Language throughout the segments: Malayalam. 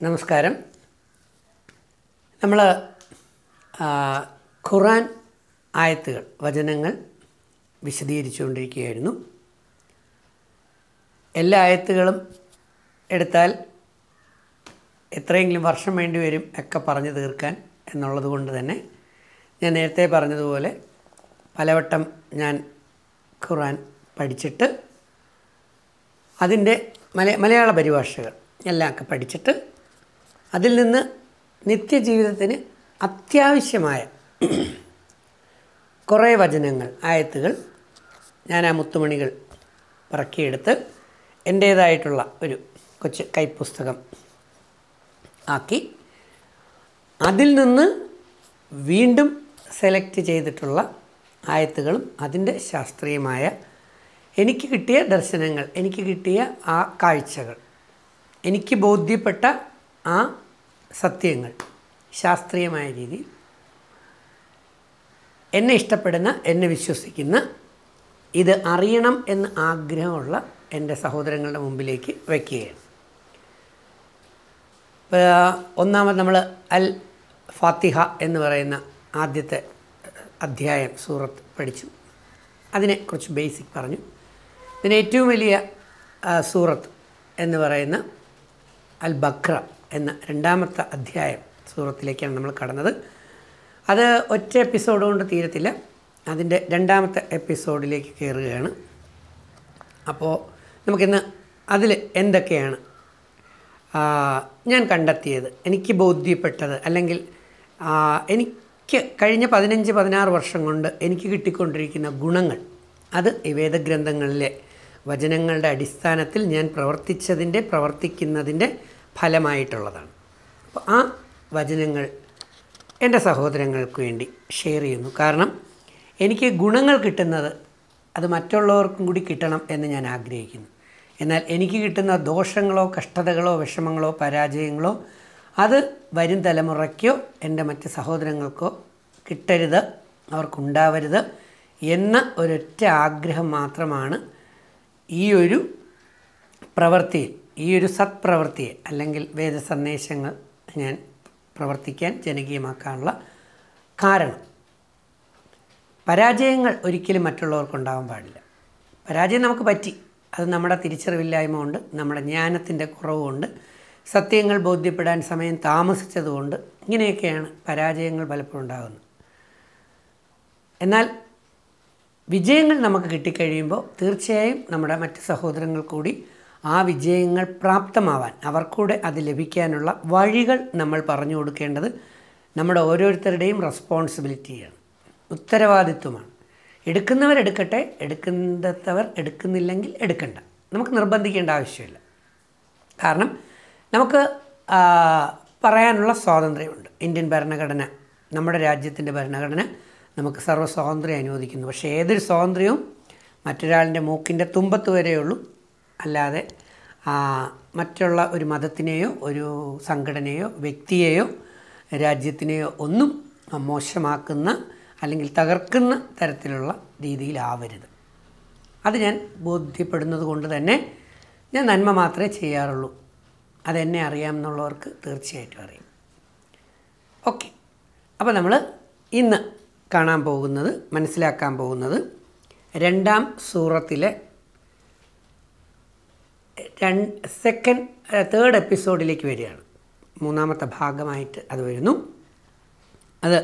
നമസ്കാരം നമ്മൾ ഖുറാൻ ആയത്തുകൾ വചനങ്ങൾ വിശദീകരിച്ചുകൊണ്ടിരിക്കുകയായിരുന്നു എല്ലാ ആയത്തുകളും എടുത്താൽ എത്രയെങ്കിലും വർഷം വേണ്ടി വരും ഒക്കെ പറഞ്ഞു തീർക്കാൻ എന്നുള്ളത് കൊണ്ട് തന്നെ ഞാൻ നേരത്തെ പറഞ്ഞതുപോലെ പലവട്ടം ഞാൻ ഖുറാൻ പഠിച്ചിട്ട് അതിൻ്റെ മല മലയാള പരിഭാഷകൾ എല്ലാം ഒക്കെ പഠിച്ചിട്ട് അതിൽ നിന്ന് നിത്യജീവിതത്തിന് അത്യാവശ്യമായ കുറേ വചനങ്ങൾ ആയത്തുകൾ ഞാൻ ആ മുത്തുമണികൾ പറക്കിയെടുത്ത് എൻ്റേതായിട്ടുള്ള ഒരു കൊച്ചു കൈപ്പുസ്തകം ആക്കി അതിൽ നിന്ന് വീണ്ടും സെലക്ട് ചെയ്തിട്ടുള്ള ആയത്തുകളും അതിൻ്റെ ശാസ്ത്രീയമായ എനിക്ക് കിട്ടിയ ദർശനങ്ങൾ എനിക്ക് കിട്ടിയ ആ കാഴ്ചകൾ എനിക്ക് ബോധ്യപ്പെട്ട ആ സത്യങ്ങൾ ശാസ്ത്രീയമായ രീതിയിൽ എന്നെ ഇഷ്ടപ്പെടുന്ന എന്നെ വിശ്വസിക്കുന്ന ഇത് അറിയണം എന്ന് ആഗ്രഹമുള്ള എൻ്റെ സഹോദരങ്ങളുടെ മുമ്പിലേക്ക് വയ്ക്കുകയാണ് ഇപ്പോൾ ഒന്നാമത് നമ്മൾ അൽ ഫാത്തിഹ എന്ന് പറയുന്ന ആദ്യത്തെ അധ്യായം സൂറത്ത് പഠിച്ചു അതിനെ കുറച്ച് ബേസിക് പറഞ്ഞു പിന്നെ ഏറ്റവും വലിയ ആ, സൂറത്ത് എന്ന് പറയുന്ന അൽ ബക്ര എന്ന രണ്ടാമത്തെ അധ്യായം സൂറത്തിലേക്കാണ് നമ്മൾ കടന്നത് അത് ഒറ്റ എപ്പിസോഡ് കൊണ്ട് തീരത്തില്ല അതിൻ്റെ രണ്ടാമത്തെ എപ്പിസോഡിലേക്ക് കയറുകയാണ് അപ്പോൾ നമുക്കിന്ന് അതിൽ എന്തൊക്കെയാണ് ആ, ഞാൻ കണ്ടെത്തിയത് എനിക്ക് ബോധ്യപ്പെട്ടത് അല്ലെങ്കിൽ ആ, എനിക്ക് കഴിഞ്ഞ പതിനഞ്ച് പതിനാറ് വർഷം കൊണ്ട് എനിക്ക് കിട്ടിക്കൊണ്ടിരിക്കുന്ന ഗുണങ്ങൾ അത് ഈ വേദഗ്രന്ഥങ്ങളിലെ വചനങ്ങളുടെ അടിസ്ഥാനത്തിൽ ഞാൻ പ്രവർത്തിച്ചതിൻ്റെ പ്രവർത്തിക്കുന്നതിൻ്റെ ഫലമായിട്ടുള്ളതാണ് അപ്പോൾ ആ വചനങ്ങൾ എൻ്റെ സഹോദരങ്ങൾക്ക് വേണ്ടി ഷെയർ ചെയ്യുന്നു കാരണം എനിക്ക് ഗുണങ്ങൾ കിട്ടുന്നത് അത് മറ്റുള്ളവർക്കും കൂടി കിട്ടണം എന്ന് ഞാൻ ആഗ്രഹിക്കുന്നു എന്നാൽ എനിക്ക് കിട്ടുന്ന ദോഷങ്ങളോ കഷ്ടതകളോ വിഷമങ്ങളോ പരാജയങ്ങളോ അത് വരും തലമുറയ്ക്കോ എൻ്റെ മറ്റ് സഹോദരങ്ങൾക്കോ കിട്ടരുത് അവർക്കുണ്ടാവരുത് എന്ന ഒരൊറ്റ ആഗ്രഹം മാത്രമാണ് ഈ ഒരു പ്രവൃത്തിയിൽ ഈ ഒരു സത്പ്രവൃത്തിയെ അല്ലെങ്കിൽ വേദ സന്ദേശങ്ങൾ ഞാൻ പ്രവർത്തിക്കാൻ ജനകീയമാക്കാനുള്ള കാരണം പരാജയങ്ങൾ ഒരിക്കലും മറ്റുള്ളവർക്കുണ്ടാവാൻ പാടില്ല പരാജയം നമുക്ക് പറ്റി അത് നമ്മുടെ തിരിച്ചറിവില്ലായ്മ കൊണ്ട് നമ്മുടെ ജ്ഞാനത്തിൻ്റെ കുറവുകൊണ്ട് സത്യങ്ങൾ ബോധ്യപ്പെടാൻ സമയം താമസിച്ചതുകൊണ്ട് ഇങ്ങനെയൊക്കെയാണ് പരാജയങ്ങൾ പലപ്പോഴും ഉണ്ടാകുന്നത് എന്നാൽ വിജയങ്ങൾ നമുക്ക് കിട്ടിക്കഴിയുമ്പോൾ തീർച്ചയായും നമ്മുടെ മറ്റ് സഹോദരങ്ങൾ കൂടി ആ വിജയങ്ങൾ പ്രാപ്തമാവാൻ അവർക്കൂടെ അത് ലഭിക്കാനുള്ള വഴികൾ നമ്മൾ പറഞ്ഞു കൊടുക്കേണ്ടത് നമ്മുടെ ഓരോരുത്തരുടെയും റെസ്പോൺസിബിലിറ്റിയാണ് ഉത്തരവാദിത്വമാണ് എടുക്കുന്നവരെടുക്കട്ടെ എടുക്കുന്നവർ എടുക്കുന്നില്ലെങ്കിൽ എടുക്കണ്ട നമുക്ക് നിർബന്ധിക്കേണ്ട ആവശ്യമില്ല കാരണം നമുക്ക് ആ, പറയാനുള്ള സ്വാതന്ത്ര്യമുണ്ട് ഇന്ത്യൻ ഭരണഘടന നമ്മുടെ രാജ്യത്തിൻ്റെ ഭരണഘടന നമുക്ക് സർവ്വ സ്വാതന്ത്ര്യം അനുവദിക്കുന്നു പക്ഷേ ഏതൊരു സ്വാതന്ത്ര്യവും മറ്റൊരാളിൻ്റെ മൂക്കിൻ്റെ തുമ്പത്ത് വരെയുള്ളൂ അല്ലാതെ ആ, മറ്റുള്ള ഒരു മതത്തിനെയോ ഒരു സംഘടനയോ വ്യക്തിയെയോ രാജ്യത്തിനെയോ ഒന്നും മോശമാക്കുന്ന അല്ലെങ്കിൽ തകർക്കുന്ന തരത്തിലുള്ള രീതിയിലാവരുത് അത് ഞാൻ ബോധ്യപ്പെടുന്നത് കൊണ്ട് തന്നെ ഞാൻ നന്മ മാത്രമേ ചെയ്യാറുള്ളൂ അതെന്നെ അറിയാമെന്നുള്ളവർക്ക് തീർച്ചയായിട്ടും അറിയാം ഓക്കെ അപ്പോൾ നമ്മൾ ഇന്ന് കാണാൻ പോകുന്നത് മനസ്സിലാക്കാൻ പോകുന്നത് രണ്ടാം സൂറത്തിലെ രണ്ട് സെക്കൻഡ് തേർഡ് എപ്പിസോഡിലേക്ക് വരികയാണ് മൂന്നാമത്തെ ഭാഗമായിട്ട് അത് വരുന്നു അത്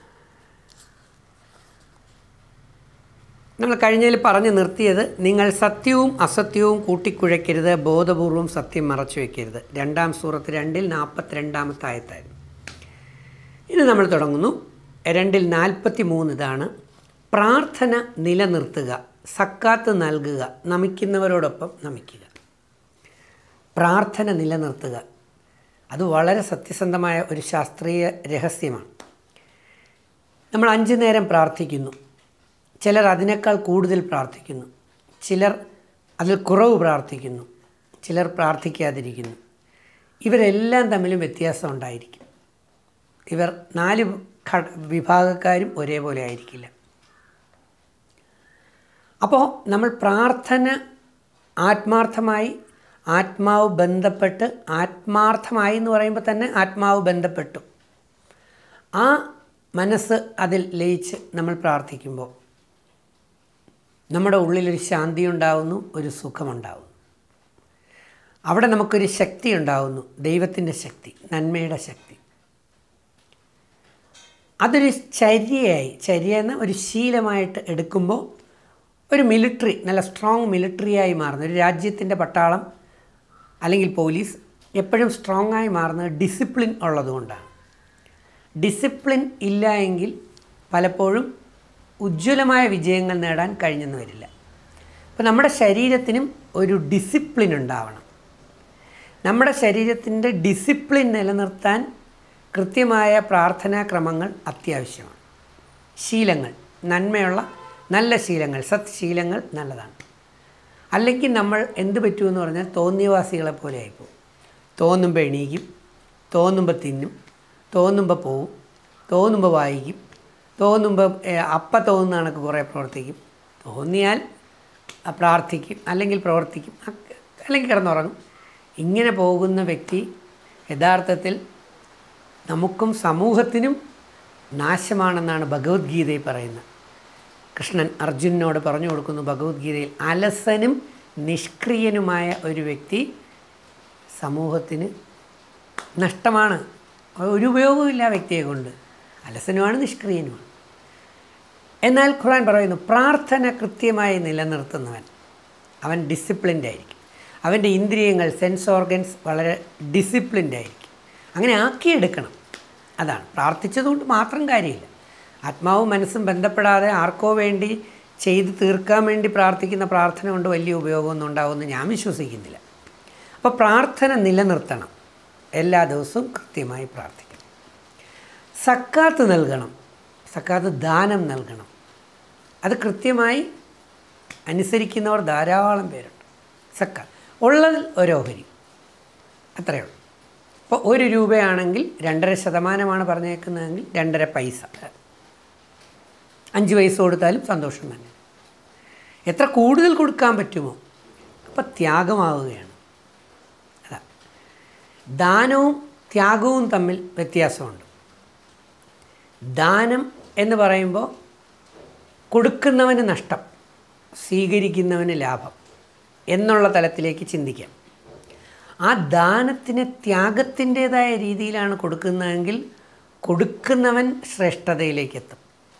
നമ്മൾ കഴിഞ്ഞതിൽ പറഞ്ഞു നിർത്തിയത് നിങ്ങൾ സത്യവും അസത്യവും കൂട്ടിക്കുഴയ്ക്കരുത് ബോധപൂർവം സത്യം മറച്ചു വയ്ക്കരുത് രണ്ടാം സൂറത്ത് രണ്ടിൽ നാൽപ്പത്തിരണ്ടാമത്തെ ആയത്തായിരുന്നു ഇനി നമ്മൾ തുടങ്ങുന്നു രണ്ടിൽ നാൽപ്പത്തി മൂന്ന് ഇതാണ് പ്രാർത്ഥന നിലനിർത്തുക സക്കാത്ത് നൽകുക നമിക്കുന്നവരോടൊപ്പം നമിക്കുക പ്രാർത്ഥന നിലനിർത്തുക അത് വളരെ സത്യസന്ധമായ ഒരു ശാസ്ത്രീയ രഹസ്യമാണ് നമ്മൾ അഞ്ചു നേരം പ്രാർത്ഥിക്കുന്നു ചിലർ അതിനേക്കാൾ കൂടുതൽ പ്രാർത്ഥിക്കുന്നു ചിലർ അതിൽ കുറവ് പ്രാർത്ഥിക്കുന്നു ചിലർ പ്രാർത്ഥിക്കാതിരിക്കുന്നു ഇവരെല്ലാം തമ്മിലും വ്യത്യാസം ഉണ്ടായിരിക്കും ഇവർ നാല് ഘ- വിഭാഗക്കാരും ഒരേപോലെ ആയിരിക്കില്ല അപ്പോൾ നമ്മൾ പ്രാർത്ഥന ആത്മാർത്ഥമായി ആത്മാവ് ബന്ധപ്പെട്ട് ആത്മാർത്ഥമായി എന്ന് പറയുമ്പോൾ തന്നെ ആത്മാവ് ബന്ധപ്പെട്ടു ആ മനസ്സ് അതിൽ ലയിച്ച് നമ്മൾ പ്രാർത്ഥിക്കുമ്പോൾ നമ്മുടെ ഉള്ളിലൊരു ശാന്തി ഉണ്ടാവുന്നു ഒരു സുഖമുണ്ടാവുന്നു അവിടെ നമുക്കൊരു ശക്തി ഉണ്ടാവുന്നു ദൈവത്തിൻ്റെ ശക്തി നന്മയുടെ ശക്തി അതൊരു ചര്യയായി ചര്യ എന്ന ഒരു ശീലമായിട്ട് എടുക്കുമ്പോൾ ഒരു മിലിറ്ററി നല്ല സ്ട്രോങ് മിലിറ്ററിയായി മാറുന്ന ഒരു രാജ്യത്തിൻ്റെ പട്ടാളം അല്ലെങ്കിൽ പോലീസ് എപ്പോഴും സ്ട്രോങ് ആയി മാറുന്നത് ഡിസിപ്ലിൻ ഉള്ളതുകൊണ്ടാണ് ഡിസിപ്ലിൻ ഇല്ല എങ്കിൽ പലപ്പോഴും ഉജ്ജ്വലമായ വിജയങ്ങൾ നേടാൻ കഴിഞ്ഞെന്ന് വരില്ല അപ്പോൾ നമ്മുടെ ശരീരത്തിനും ഒരു ഡിസിപ്ലിൻ ഉണ്ടാവണം നമ്മുടെ ശരീരത്തിൻ്റെ ഡിസിപ്ലിൻ നിലനിർത്താൻ കൃത്യമായ പ്രാർത്ഥനാ ക്രമങ്ങൾ അത്യാവശ്യമാണ് ശീലങ്ങൾ നന്മയുള്ള നല്ല ശീലങ്ങൾ സത്ശീലങ്ങൾ നല്ലതാണ് അല്ലെങ്കിൽ നമ്മൾ എന്ത് പറ്റുമെന്ന് പറഞ്ഞാൽ തോന്നിയവാസികളെ പോലെ ആയിപ്പോവും തോന്നുമ്പോൾ എണീക്കും തോന്നുമ്പോൾ തിന്നും തോന്നുമ്പോൾ പോവും തോന്നുമ്പോൾ വായിക്കും തോന്നുമ്പോൾ അപ്പം തോന്നുന്ന കണക്ക് കുറേ പ്രവർത്തിക്കും തോന്നിയാൽ ആ, പ്രാർത്ഥിക്കും അല്ലെങ്കിൽ പ്രവർത്തിക്കും അ- അല്ലെങ്കിൽ കിടന്നുറങ്ങും ഇങ്ങനെ പോകുന്ന വ്യക്തി യഥാർത്ഥത്തിൽ നമുക്കും സമൂഹത്തിനും നാശമാണെന്നാണ് ഭഗവത്ഗീതയിൽ പറയുന്നത് കൃഷ്ണൻ അർജുനനോട് പറഞ്ഞു കൊടുക്കുന്നു ഭഗവത്ഗീതയിൽ അലസനും നിഷ്ക്രിയനുമായ ഒരു വ്യക്തി സമൂഹത്തിന് നഷ്ടമാണ് ഒരു ഉപയോഗവുമില്ല ആ വ്യക്തിയെ കൊണ്ട് അലസനുമാണ് നിഷ്ക്രിയനുമാണ് എന്നാൽ ഖുർആൻ പറയുന്നു പ്രാർത്ഥന കൃത്യമായി നിലനിർത്തുന്നവൻ അവൻ ഡിസിപ്ലിൻഡ് ആയിരിക്കും അവൻ്റെ ഇന്ദ്രിയങ്ങൾ സെൻസ് ഓർഗൻസ് വളരെ ഡിസിപ്ലിൻഡ് ആയിരിക്കും അങ്ങനെ ആക്കിയെടുക്കണം അതാണ് പ്രാർത്ഥിച്ചതുകൊണ്ട് മാത്രം കാര്യമില്ല ആത്മാവും മനസ്സും ബന്ധപ്പെടാതെ ആർക്കോ വേണ്ടി ചെയ്ത് തീർക്കാൻ വേണ്ടി പ്രാർത്ഥിക്കുന്ന പ്രാർത്ഥന കൊണ്ട് വലിയ ഉപയോഗമൊന്നും ഉണ്ടാവുമെന്ന് ഞാൻ വിശ്വസിക്കുന്നില്ല അപ്പോൾ പ്രാർത്ഥന നിലനിർത്തണം എല്ലാ ദിവസവും കൃത്യമായി പ്രാർത്ഥിക്കണം സക്കാത്ത് നൽകണം സക്കാത്ത് ദാനം നൽകണം അത് കൃത്യമായി അനുസരിക്കുന്നവർ ധാരാളം പേരുണ്ട് സക്കാത്ത് ഉള്ളതിൽ ഒരു ഓഹരി അത്രയേ ഉള്ളൂ അപ്പോൾ ഒരു രൂപയാണെങ്കിൽ രണ്ടര ശതമാനമാണ് പറഞ്ഞേക്കുന്നതെങ്കിൽ രണ്ടര പൈസ അഞ്ച് പൈസ കൊടുത്താലും സന്തോഷം തന്നെ എത്ര കൂടുതൽ കൊടുക്കാൻ പറ്റുമോ അപ്പോൾ ത്യാഗമാവുകയാണ് അതാ ദാനവും ത്യാഗവും തമ്മിൽ വ്യത്യാസമുണ്ട് ദാനം എന്ന് പറയുമ്പോൾ കൊടുക്കുന്നവന് നഷ്ടം സ്വീകരിക്കുന്നവന് ലാഭം എന്നുള്ള തലത്തിലേക്ക് ചിന്തിക്കാം ആ ദാനത്തിന് ത്യാഗത്തിൻ്റേതായ രീതിയിലാണ് കൊടുക്കുന്നതെങ്കിൽ കൊടുക്കുന്നവൻ ശ്രേഷ്ഠതയിലേക്ക് എത്തും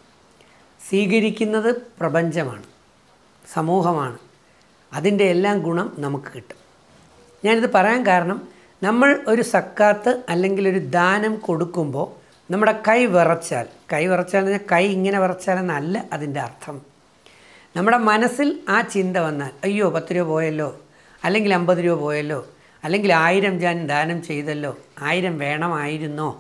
സ്വീകരിക്കുന്നത് പ്രപഞ്ചമാണ് സമൂഹമാണ് അതിൻ്റെ എല്ലാം ഗുണം നമുക്ക് കിട്ടും ഞാനിത് പറയാൻ കാരണം നമ്മൾ ഒരു സക്കാത്ത് അല്ലെങ്കിൽ ഒരു ദാനം കൊടുക്കുമ്പോൾ നമ്മുടെ കൈ വിറച്ചാൽ കൈ വിറച്ചാൽ എന്ന് പറഞ്ഞാൽ കൈ ഇങ്ങനെ വിറച്ചാലെന്നല്ല അതിൻ്റെ അർത്ഥം നമ്മുടെ മനസ്സിൽ ആ ചിന്ത വന്നാൽ അയ്യോ പത്ത് രൂപ പോയല്ലോ അല്ലെങ്കിൽ അമ്പത് രൂപ പോയല്ലോ അല്ലെങ്കിൽ ആയിരം ഞാൻ ദാനം ചെയ്തല്ലോ ആയിരം വേണമായിരുന്നോ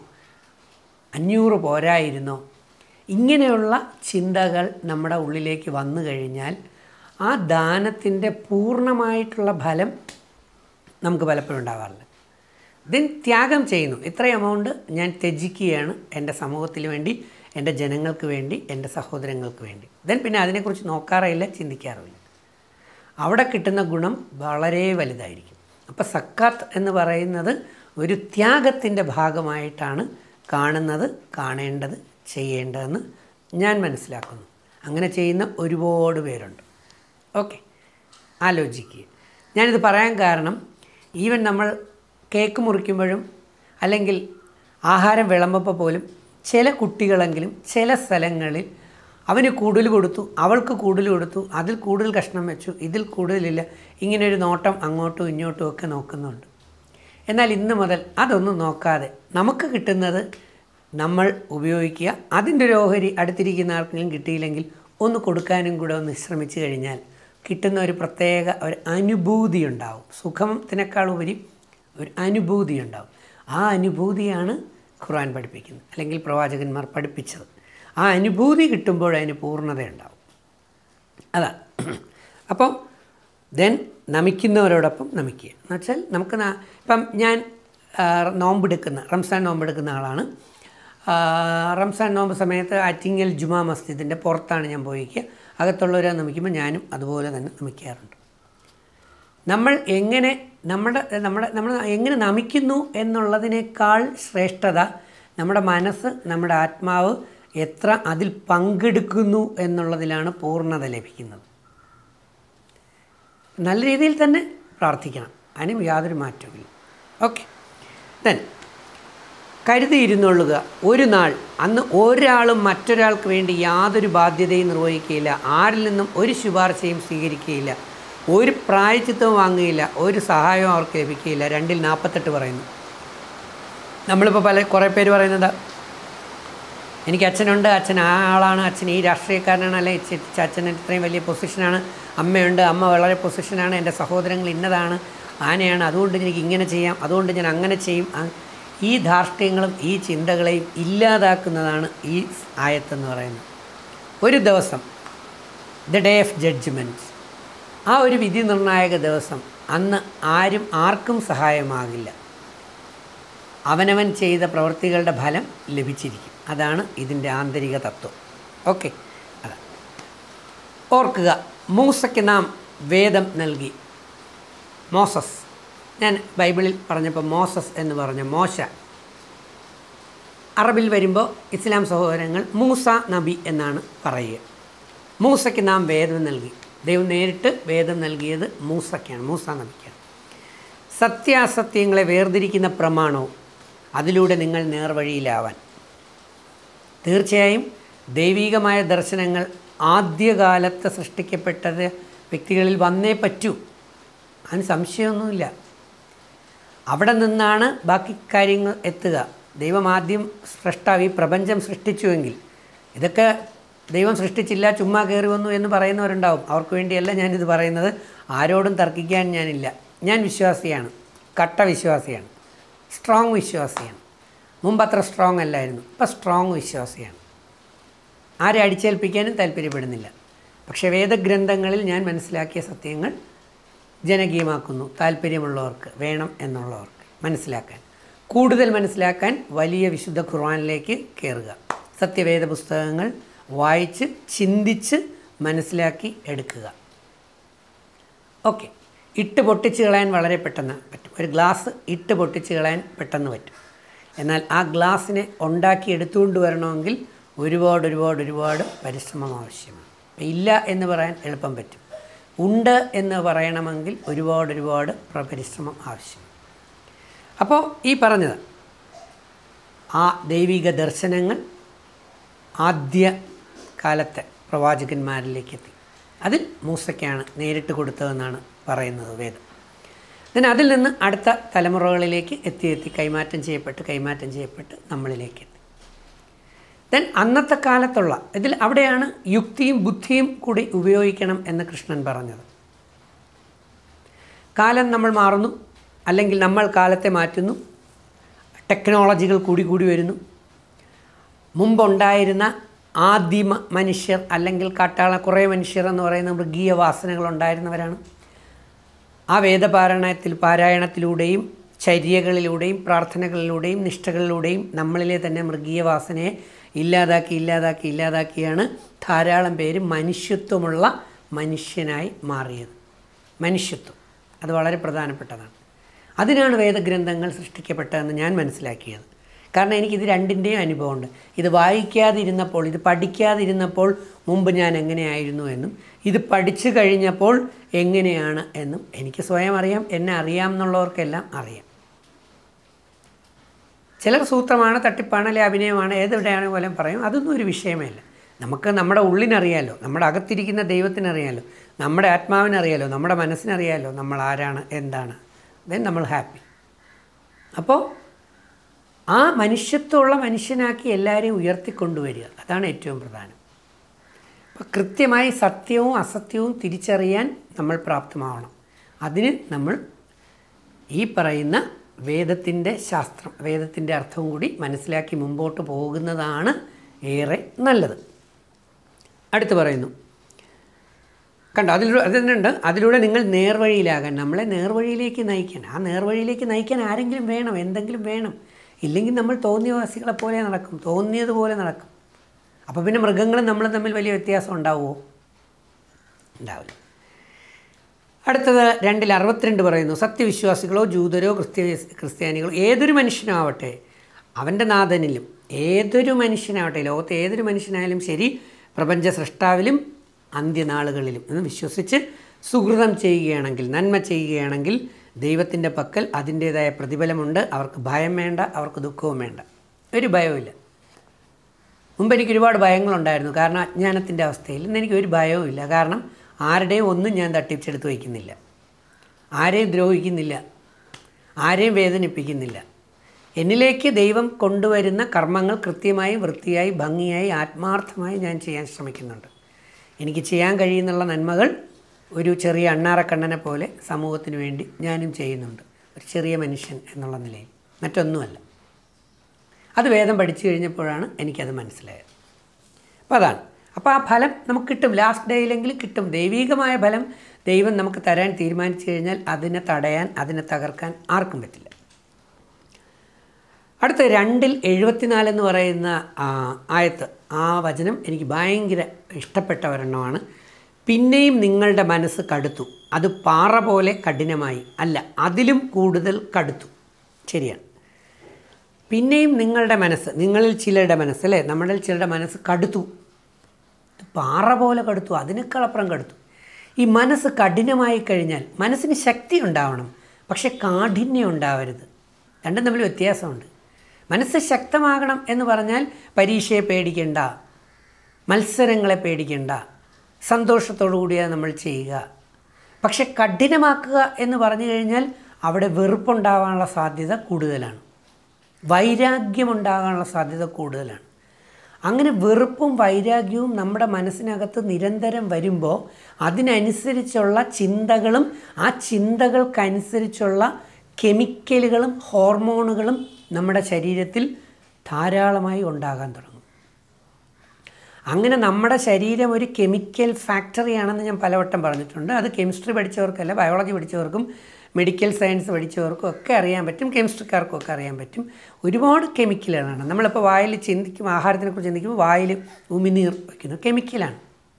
അഞ്ഞൂറ് പോരായിരുന്നോ ഇങ്ങനെയുള്ള ചിന്തകൾ നമ്മുടെ ഉള്ളിലേക്ക് വന്നു കഴിഞ്ഞാൽ ആ ദാനത്തിൻ്റെ പൂർണ്ണമായിട്ടുള്ള ഫലം നമുക്ക് പലപ്പോഴും ഉണ്ടാവാറില്ല ദെൻ ത്യാഗം ചെയ്യുന്നു ഇത്ര എമൗണ്ട് ഞാൻ ത്യജിക്കുകയാണ് എൻ്റെ സമൂഹത്തിന് വേണ്ടി എൻ്റെ ജനങ്ങൾക്ക് വേണ്ടി എൻ്റെ സഹോദരങ്ങൾക്ക് വേണ്ടി ദെൻ പിന്നെ അതിനെക്കുറിച്ച് നോക്കാറില്ല ചിന്തിക്കാറുമില്ല അവിടെ കിട്ടുന്ന ഗുണം വളരെ വലുതായിരിക്കും അപ്പോൾ സക്കാത്ത് എന്ന് പറയുന്നത് ഒരു ത്യാഗത്തിൻ്റെ ഭാഗമായിട്ടാണ് കാണുന്നത് കാണേണ്ടത് ചെയ്യേണ്ടതെന്ന് ഞാൻ മനസ്സിലാക്കുന്നു അങ്ങനെ ചെയ്യുന്ന ഒരുപാട് പേരുണ്ട് ഓക്കെ ആലോചിക്കുക ഞാനിത് പറയാൻ കാരണം ഈവൻ നമ്മൾ കേക്ക് മുറിക്കുമ്പോഴും അല്ലെങ്കിൽ ആഹാരം വിളമ്പപ്പോൾ പോലും ചില കുട്ടികളെങ്കിലും ചില സ്ഥലങ്ങളിൽ അവന് കൂടുതൽ കൊടുത്തു അവൾക്ക് കൂടുതൽ കൊടുത്തു അതിൽ കൂടുതൽ കഷ്ണം വെച്ചു ഇതിൽ കൂടുതലില്ല ഇങ്ങനെ ഒരു നോട്ടം അങ്ങോട്ടും ഇങ്ങോട്ടും ഒക്കെ നോക്കുന്നുണ്ട് എന്നാൽ ഇന്ന് മുതൽ അതൊന്നും നോക്കാതെ നമുക്ക് കിട്ടുന്നത് നമ്മൾ ഉപയോഗിക്കുക അതിൻ്റെ ഒരു ഓഹരി അടുത്തിരിക്കുന്ന ആർക്കെങ്കിലും കിട്ടിയില്ലെങ്കിൽ ഒന്ന് കൊടുക്കാനും കൂടെ ഒന്ന് ശ്രമിച്ചു കഴിഞ്ഞാൽ കിട്ടുന്ന ഒരു പ്രത്യേക ഒരു അനുഭൂതി ഉണ്ടാവും സുഖത്തിനേക്കാൾ ഉപരി ഒരു അനുഭൂതി ഉണ്ടാവും ആ അനുഭൂതിയാണ് ഖുർആൻ പഠിപ്പിക്കുന്നത് അല്ലെങ്കിൽ പ്രവാചകന്മാർ പഠിപ്പിച്ചത് ആ അനുഭൂതി കിട്ടുമ്പോൾ അതിന് പൂർണ്ണതയുണ്ടാവും അതാണ് അപ്പം ദെൻ നമിക്കുന്നവരോടൊപ്പം നമിക്കുക എന്ന് വെച്ചാൽ നമുക്ക് ന- ഇപ്പം ഞാൻ ആ, നോമ്പെടുക്കുന്ന റംസാൻ നോമ്പെടുക്കുന്ന ആളാണ് ആ, റംസാൻ നോമ്പ് സമയത്ത് ആറ്റിങ്ങൽ ജുമാ മസ്ജിദിൻ്റെ പുറത്താണ് ഞാൻ പോയിക്കുക അകത്തുള്ളവരെ നമിക്കുമ്പോൾ ഞാനും അതുപോലെ തന്നെ നമിക്കാറുണ്ട് നമ്മൾ എങ്ങനെ നമ്മുടെ നമ്മുടെ നമ്മൾ എങ്ങനെ നമിക്കുന്നു എന്നുള്ളതിനേക്കാൾ ശ്രേഷ്ഠത നമ്മുടെ മനസ്സ് നമ്മുടെ ആത്മാവ് എത്ര അതിൽ പങ്കെടുക്കുന്നു എന്നുള്ളതിലാണ് പൂർണ്ണത ലഭിക്കുന്നത് നല്ല രീതിയിൽ തന്നെ പ്രാർത്ഥിക്കണം അതിനും യാതൊരു മാറ്റവുമില്ല ഓക്കെ ദെൻ കരുതിയിരുന്നുള്ളുക ഒരു നാൾ അന്ന് ഒരാളും മറ്റൊരാൾക്ക് വേണ്ടി യാതൊരു ബാധ്യതയും നിർവഹിക്കുകയില്ല ആരിൽ നിന്നും ഒരു ശുപാർശയും സ്വീകരിക്കുകയില്ല ഒരു പ്രായച്ചിത്തവും വാങ്ങുകയില്ല ഒരു സഹായവും അവർക്ക് ലഭിക്കുകയില്ല രണ്ടിൽ നാൽപ്പത്തെട്ട് പറയുന്നു നമ്മളിപ്പോൾ പല കുറേ പേര് പറയുന്നത് എനിക്ക് അച്ഛനുണ്ട് അച്ഛൻ ആ ആളാണ് അച്ഛൻ ഈ രാഷ്ട്രീയക്കാരനാണ് അല്ലെ അച്ഛൻ ഇത്രയും വലിയ പൊസിഷനാണ് അമ്മയുണ്ട് അമ്മ വളരെ പൊസിഷനാണ് എൻ്റെ സഹോദരങ്ങൾ ഇന്നതാണ് ആനയാണ് അതുകൊണ്ട് എനിക്ക് ഇങ്ങനെ ചെയ്യാം അതുകൊണ്ട് ഞാൻ അങ്ങനെ ചെയ്യും അ- ഈ ധാർഷ്ട്യങ്ങളും ഈ ചിന്തകളെയും ഇല്ലാതാക്കുന്നതാണ് ഈ ആയത്തെന്ന് പറയുന്നത് ഒരു ദിവസം ദ ഡേ ഓഫ് ജഡ്ജ്മെൻറ്റ് ആ ഒരു വിധി നിർണായക ദിവസം അന്ന് ആരും ആർക്കും സഹായമാകില്ല അവനവൻ ചെയ്ത പ്രവൃത്തികളുടെ ഫലം ലഭിച്ചിരിക്കും അതാണ് ഇതിൻ്റെ ആന്തരിക തത്വം ഓക്കെ അതാ ഓർക്കുക മൂസയ്ക്ക് നാം വേദം നൽകി മോസസ് ഞാൻ ബൈബിളിൽ പറഞ്ഞപ്പോൾ മോസസ് എന്ന് പറഞ്ഞ മോശ അറബിൽ വരുമ്പോൾ ഇസ്ലാം സഹോദരങ്ങൾ മൂസ നബി എന്നാണ് പറയുക മൂസയ്ക്ക് നാം വേദം നൽകി ദൈവം നേരിട്ട് വേദം നൽകിയത് മൂസയ്ക്കാണ് മൂസ നബിക്കാണ് സത്യാസത്യങ്ങളെ വേർതിരിക്കുന്ന പ്രമാണവും അതിലൂടെ നിങ്ങൾ നേർവഴിയിലാവാൻ തീർച്ചയായും ദൈവികമായ ദർശനങ്ങൾ ആദ്യകാലത്ത് സൃഷ്ടിക്കപ്പെട്ടത് വ്യക്തികളിൽ വന്നേ പറ്റൂ അതിന് സംശയമൊന്നുമില്ല അവിടെ നിന്നാണ് ബാക്കി കാര്യങ്ങൾ എത്തുക ദൈവം ആദ്യം സൃഷ്ടാവ് ഈ പ്രപഞ്ചം സൃഷ്ടിച്ചുവെങ്കിൽ ഇതൊക്കെ ദൈവം സൃഷ്ടിച്ചില്ല ചുമ്മാ കയറി വന്നു എന്ന് പറയുന്നവരുണ്ടാവും അവർക്ക് വേണ്ടിയല്ല ഞാനിത് പറയുന്നത് ആരോടും തർക്കിക്കാൻ ഞാനില്ല ഞാൻ വിശ്വാസിയാണ് കട്ട വിശ്വാസിയാണ് സ്ട്രോങ് വിശ്വാസിയാണ് മുമ്പ് അത്ര സ്ട്രോങ് അല്ലായിരുന്നു ഇപ്പം സ്ട്രോങ് വിശ്വാസിയാണ് ആരെ അടിച്ചേൽപ്പിക്കാനും താല്പര്യപ്പെടുന്നില്ല പക്ഷേ വേദഗ്രന്ഥങ്ങളിൽ ഞാൻ മനസ്സിലാക്കിയ സത്യങ്ങൾ ജനകീയമാക്കുന്നു താല്പര്യമുള്ളവർക്ക് വേണം എന്നുള്ളവർക്ക് മനസ്സിലാക്കാൻ കൂടുതൽ മനസ്സിലാക്കാൻ വലിയ വിശുദ്ധ ഖുർആനിലേക്ക് കയറുക സത്യവേദ പുസ്തകങ്ങൾ വായിച്ച് ചിന്തിച്ച് മനസ്സിലാക്കി എടുക്കുക ഓക്കെ ഇട്ട് പൊട്ടിച്ച് കളയാൻ വളരെ പെട്ടെന്ന് പറ്റും ഒരു ഗ്ലാസ് ഇട്ട് പൊട്ടിച്ച് കളയാൻ പെട്ടെന്ന് പറ്റും എന്നാൽ ആ ഗ്ലാസ്സിനെ ഉണ്ടാക്കി എടുത്തുകൊണ്ട് വരണമെങ്കിൽ ഒരുപാട് ഒരുപാട് ഒരുപാട് പരിശ്രമം ആവശ്യമാണ് ഇല്ല എന്ന് പറയാൻ എളുപ്പം പറ്റും ഉണ്ട് എന്ന് പറയണമെങ്കിൽ ഒരുപാട് ഒരുപാട് പ്ര- പരിശ്രമം ആവശ്യമാണ് അപ്പോൾ ഈ പറഞ്ഞത് ആ ദൈവിക ദർശനങ്ങൾ ആദ്യ കാലത്തെ പ്രവാചകന്മാരിലേക്ക് എത്തി അതിൽ മൂസയ്ക്കാണ് നേരിട്ട് കൊടുത്തതെന്നാണ് പറയുന്നത് വേദം then അതിൽ നിന്ന് അടുത്ത തലമുറകളിലേക്ക് എത്തി എത്തി കൈമാറ്റം ചെയ്യപ്പെട്ട് കൈമാറ്റം ചെയ്യപ്പെട്ട് നമ്മളിലേക്ക് എത്തി ദെൻ അന്നത്തെ കാലത്തുള്ള ഇതിൽ അവിടെയാണ് യുക്തിയും ബുദ്ധിയും കൂടി ഉപയോഗിക്കണം എന്ന് കൃഷ്ണൻ പറഞ്ഞത് കാലം നമ്മൾ മാറുന്നു അല്ലെങ്കിൽ നമ്മൾ കാലത്തെ മാറ്റുന്നു ടെക്നോളജികൾ കൂടി കൂടി വരുന്നു മുമ്പുണ്ടായിരുന്ന ആദിമ മനുഷ്യർ അല്ലെങ്കിൽ കാട്ടാള കുറേ മനുഷ്യർ എന്ന് പറയുന്ന മൃഗീയ വാസനകൾ ഉണ്ടായിരുന്നവരാണ് ആ വേദപാരായണത്തിൽ പാരായണത്തിലൂടെയും ചര്യകളിലൂടെയും പ്രാർത്ഥനകളിലൂടെയും നിഷ്ഠകളിലൂടെയും നമ്മളിലെ തന്നെ മൃഗീയ വാസനയെ ഇല്ലാതാക്കി ഇല്ലാതാക്കി ഇല്ലാതാക്കിയാണ് ധാരാളം പേര് മനുഷ്യത്വമുള്ള മനുഷ്യനായി മാറിയത് മനുഷ്യത്വം അത് വളരെ പ്രധാനപ്പെട്ടതാണ് അതിനാണ് വേദഗ്രന്ഥങ്ങൾ സൃഷ്ടിക്കപ്പെട്ടതെന്ന് ഞാൻ മനസ്സിലാക്കിയത് കാരണം എനിക്കിത് രണ്ടിൻ്റെയും അനുഭവമുണ്ട് ഇത് വായിക്കാതിരുന്നപ്പോൾ ഇത് പഠിക്കാതിരുന്നപ്പോൾ മുമ്പ് ഞാൻ എങ്ങനെയായിരുന്നു എന്നും ഇത് പഠിച്ചു കഴിഞ്ഞപ്പോൾ എങ്ങനെയാണ് എന്നും എനിക്ക് സ്വയം അറിയാം എന്നെ അറിയാം എന്നുള്ളവർക്കെല്ലാം അറിയാം ചിലർ സൂത്രമാണ് തട്ടിപ്പാണ് അല്ലെ അഭിനയമാണ് ഏതെവിടെയാണ് പോലും പറയും അതൊന്നും ഒരു വിഷയമേ അല്ല നമുക്ക് നമ്മുടെ ഉള്ളിനറിയാലോ നമ്മുടെ അകത്തിരിക്കുന്ന ദൈവത്തിനറിയാലോ നമ്മുടെ ആത്മാവിനറിയാലോ നമ്മുടെ മനസ്സിനറിയാലോ നമ്മൾ ആരാണ് എന്താണ് ദെൻ നമ്മൾ ഹാപ്പി അപ്പോൾ ആ മനുഷ്യത്വമുള്ള മനുഷ്യനാക്കി എല്ലാവരെയും ഉയർത്തിക്കൊണ്ടുവരിക അതാണ് ഏറ്റവും പ്രധാനം അപ്പോൾ കൃത്യമായി സത്യവും അസത്യവും തിരിച്ചറിയാൻ നമ്മൾ പ്രാപ്തമാവണം അതിന് നമ്മൾ ഈ പറയുന്ന വേദത്തിൻ്റെ ശാസ്ത്രം വേദത്തിൻ്റെ അർത്ഥവും കൂടി മനസ്സിലാക്കി മുമ്പോട്ട് പോകുന്നതാണ് ഏറെ നല്ലത് അടുത്ത് പറയുന്നു കണ്ടോ അതിലൂടെ അതുണ്ട് അതിലൂടെ നിങ്ങൾ നേർവഴിയിലാകാൻ നമ്മളെ നേർവഴിയിലേക്ക് നയിക്കാൻ ആ നേർവഴിയിലേക്ക് നയിക്കാൻ ആരെങ്കിലും വേണം എന്തെങ്കിലും വേണം ഇല്ലെങ്കിൽ നമ്മൾ തോന്നിയവാസികളെ പോലെ നടക്കും തോന്നിയതുപോലെ നടക്കും അപ്പോൾ പിന്നെ മൃഗങ്ങളും നമ്മളും തമ്മിൽ വലിയ വ്യത്യാസം ഉണ്ടാവുമോ ഉണ്ടാവില്ല അടുത്തത് രണ്ടിൽ അറുപത്തിരണ്ട് പറയുന്നു സത്യവിശ്വാസികളോ ജൂതരോ ക്രിസ്ത്യ ക്രിസ്ത്യാനികളോ ഏതൊരു മനുഷ്യനാവട്ടെ അവൻ്റെ നാഥനിലും ഏതൊരു മനുഷ്യനാവട്ടെ ലോകത്തെ ഏതൊരു മനുഷ്യനായാലും ശരി പ്രപഞ്ച സൃഷ്ടാവിലും അന്ത്യനാളുകളിലും എന്ന് വിശ്വസിച്ച് സുഹൃതം ചെയ്യുകയാണെങ്കിൽ നന്മ ചെയ്യുകയാണെങ്കിൽ ദൈവത്തിൻ്റെ പക്കൽ അതിൻ്റേതായ പ്രതിഫലമുണ്ട് അവർക്ക് ഭയം വേണ്ട അവർക്ക് ദുഃഖവും വേണ്ട ഒരു ഭയവുമില്ല മുമ്പ് എനിക്ക് ഒരുപാട് ഭയങ്ങളുണ്ടായിരുന്നു കാരണം അജ്ഞാനത്തിൻ്റെ അവസ്ഥയിൽ ഇന്ന് എനിക്ക് ഒരു ഭയവും ഇല്ല കാരണം ആരുടെയും ഒന്നും ഞാൻ തട്ടിച്ചെടുത്ത് വയ്ക്കുന്നില്ല ആരെയും ദ്രോഹിക്കുന്നില്ല ആരെയും വേദനിപ്പിക്കുന്നില്ല എന്നിലേക്ക് ദൈവം കൊണ്ടുവരുന്ന കർമ്മങ്ങൾ കൃത്യമായി വൃത്തിയായി ഭംഗിയായി ആത്മാർത്ഥമായി ഞാൻ ചെയ്യാൻ ശ്രമിക്കുന്നുണ്ട് എനിക്ക് ചെയ്യാൻ കഴിയുന്നുള്ള നന്മകൾ ഒരു ചെറിയ അണ്ണാറക്കണ്ണനെ പോലെ സമൂഹത്തിന് വേണ്ടി ഞാനും ചെയ്യുന്നുണ്ട് ഒരു ചെറിയ മനുഷ്യൻ എന്നുള്ള നിലയിൽ മറ്റൊന്നുമല്ല അത് വേദം പഠിച്ചു കഴിഞ്ഞപ്പോഴാണ് എനിക്കത് മനസ്സിലായത് അപ്പോൾ അതാണ് അപ്പോൾ ആ ഫലം നമുക്ക് കിട്ടും ലാസ്റ്റ് ഡേയിലെങ്കിലും കിട്ടും ദൈവികമായ ഫലം ദൈവം നമുക്ക് തരാൻ തീരുമാനിച്ചു കഴിഞ്ഞാൽ അതിനെ തടയാൻ അതിനെ തകർക്കാൻ ആർക്കും പറ്റില്ല അടുത്ത രണ്ടിൽ എഴുപത്തിനാല് എന്ന് പറയുന്ന ആ, ആയത്ത് ആ വചനം എനിക്ക് ഭയങ്കര ഇഷ്ടപ്പെട്ട ഒരെണ്ണമാണ് പിന്നെയും നിങ്ങളുടെ മനസ്സ് കടുത്തു അത് പാറ പോലെ കഠിനമായി അല്ല അതിലും കൂടുതൽ കടുത്തു ശരിയാണ് പിന്നെയും നിങ്ങളുടെ മനസ്സ് നിങ്ങളിൽ ചിലരുടെ മനസ്സ് അല്ലേ നമ്മളിൽ ചിലരുടെ മനസ്സ് കടുത്തു പാറ പോലെ കടുത്തു അതിനേക്കാളപ്പുറം കടുത്തു ഈ മനസ്സ് കഠിനമായി കഴിഞ്ഞാൽ മനസ്സിന് ശക്തി ഉണ്ടാവണം പക്ഷെ കാഠിന്യം ഉണ്ടാവരുത് രണ്ടും തമ്മിൽ വ്യത്യാസമുണ്ട് മനസ്സ് ശക്തമാകണം എന്ന് പറഞ്ഞാൽ പരീക്ഷയെ പേടിക്കേണ്ട മത്സരങ്ങളെ പേടിക്കേണ്ട സന്തോഷത്തോടു കൂടിയാ നമ്മൾ ചെയ്യുക പക്ഷെ കഠിനമാക്കുക എന്ന് പറഞ്ഞു കഴിഞ്ഞാൽ അവിടെ വെറുപ്പുണ്ടാകാനുള്ള സാധ്യത കൂടുതലാണ് വൈരാഗ്യമുണ്ടാകാനുള്ള സാധ്യത കൂടുതലാണ് അങ്ങനെ വെറുപ്പും വൈരാഗ്യവും നമ്മുടെ മനസ്സിനകത്ത് നിരന്തരം വരുമ്പോൾ അതിനനുസരിച്ചുള്ള ചിന്തകളും ആ ചിന്തകൾക്കനുസരിച്ചുള്ള കെമിക്കലുകളും ഹോർമോണുകളും നമ്മുടെ ശരീരത്തിൽ ധാരാളമായി ഉണ്ടാകാൻ തുടങ്ങും അങ്ങനെ നമ്മുടെ ശരീരം ഒരു കെമിക്കൽ ഫാക്ടറിയാണെന്ന് ഞാൻ പലവട്ടം പറഞ്ഞിട്ടുണ്ട് അത് കെമിസ്ട്രി പഠിച്ചവർക്കല്ല ബയോളജി പഠിച്ചവർക്കും മെഡിക്കൽ സയൻസ് പഠിച്ചവർക്കും ഒക്കെ അറിയാൻ പറ്റും കെമിസ്ട്രിക്കാർക്കും ഒക്കെ അറിയാൻ പറ്റും ഒരുപാട് കെമിക്കലുകളാണ് നമ്മളിപ്പോൾ വായിൽ ചിന്തിക്കും ആഹാരത്തിനെക്കുറിച്ച് ചിന്തിക്കുമ്പോൾ വായിൽ ഉമിനീർ വയ്ക്കുന്നു കെമിക്കലാണ്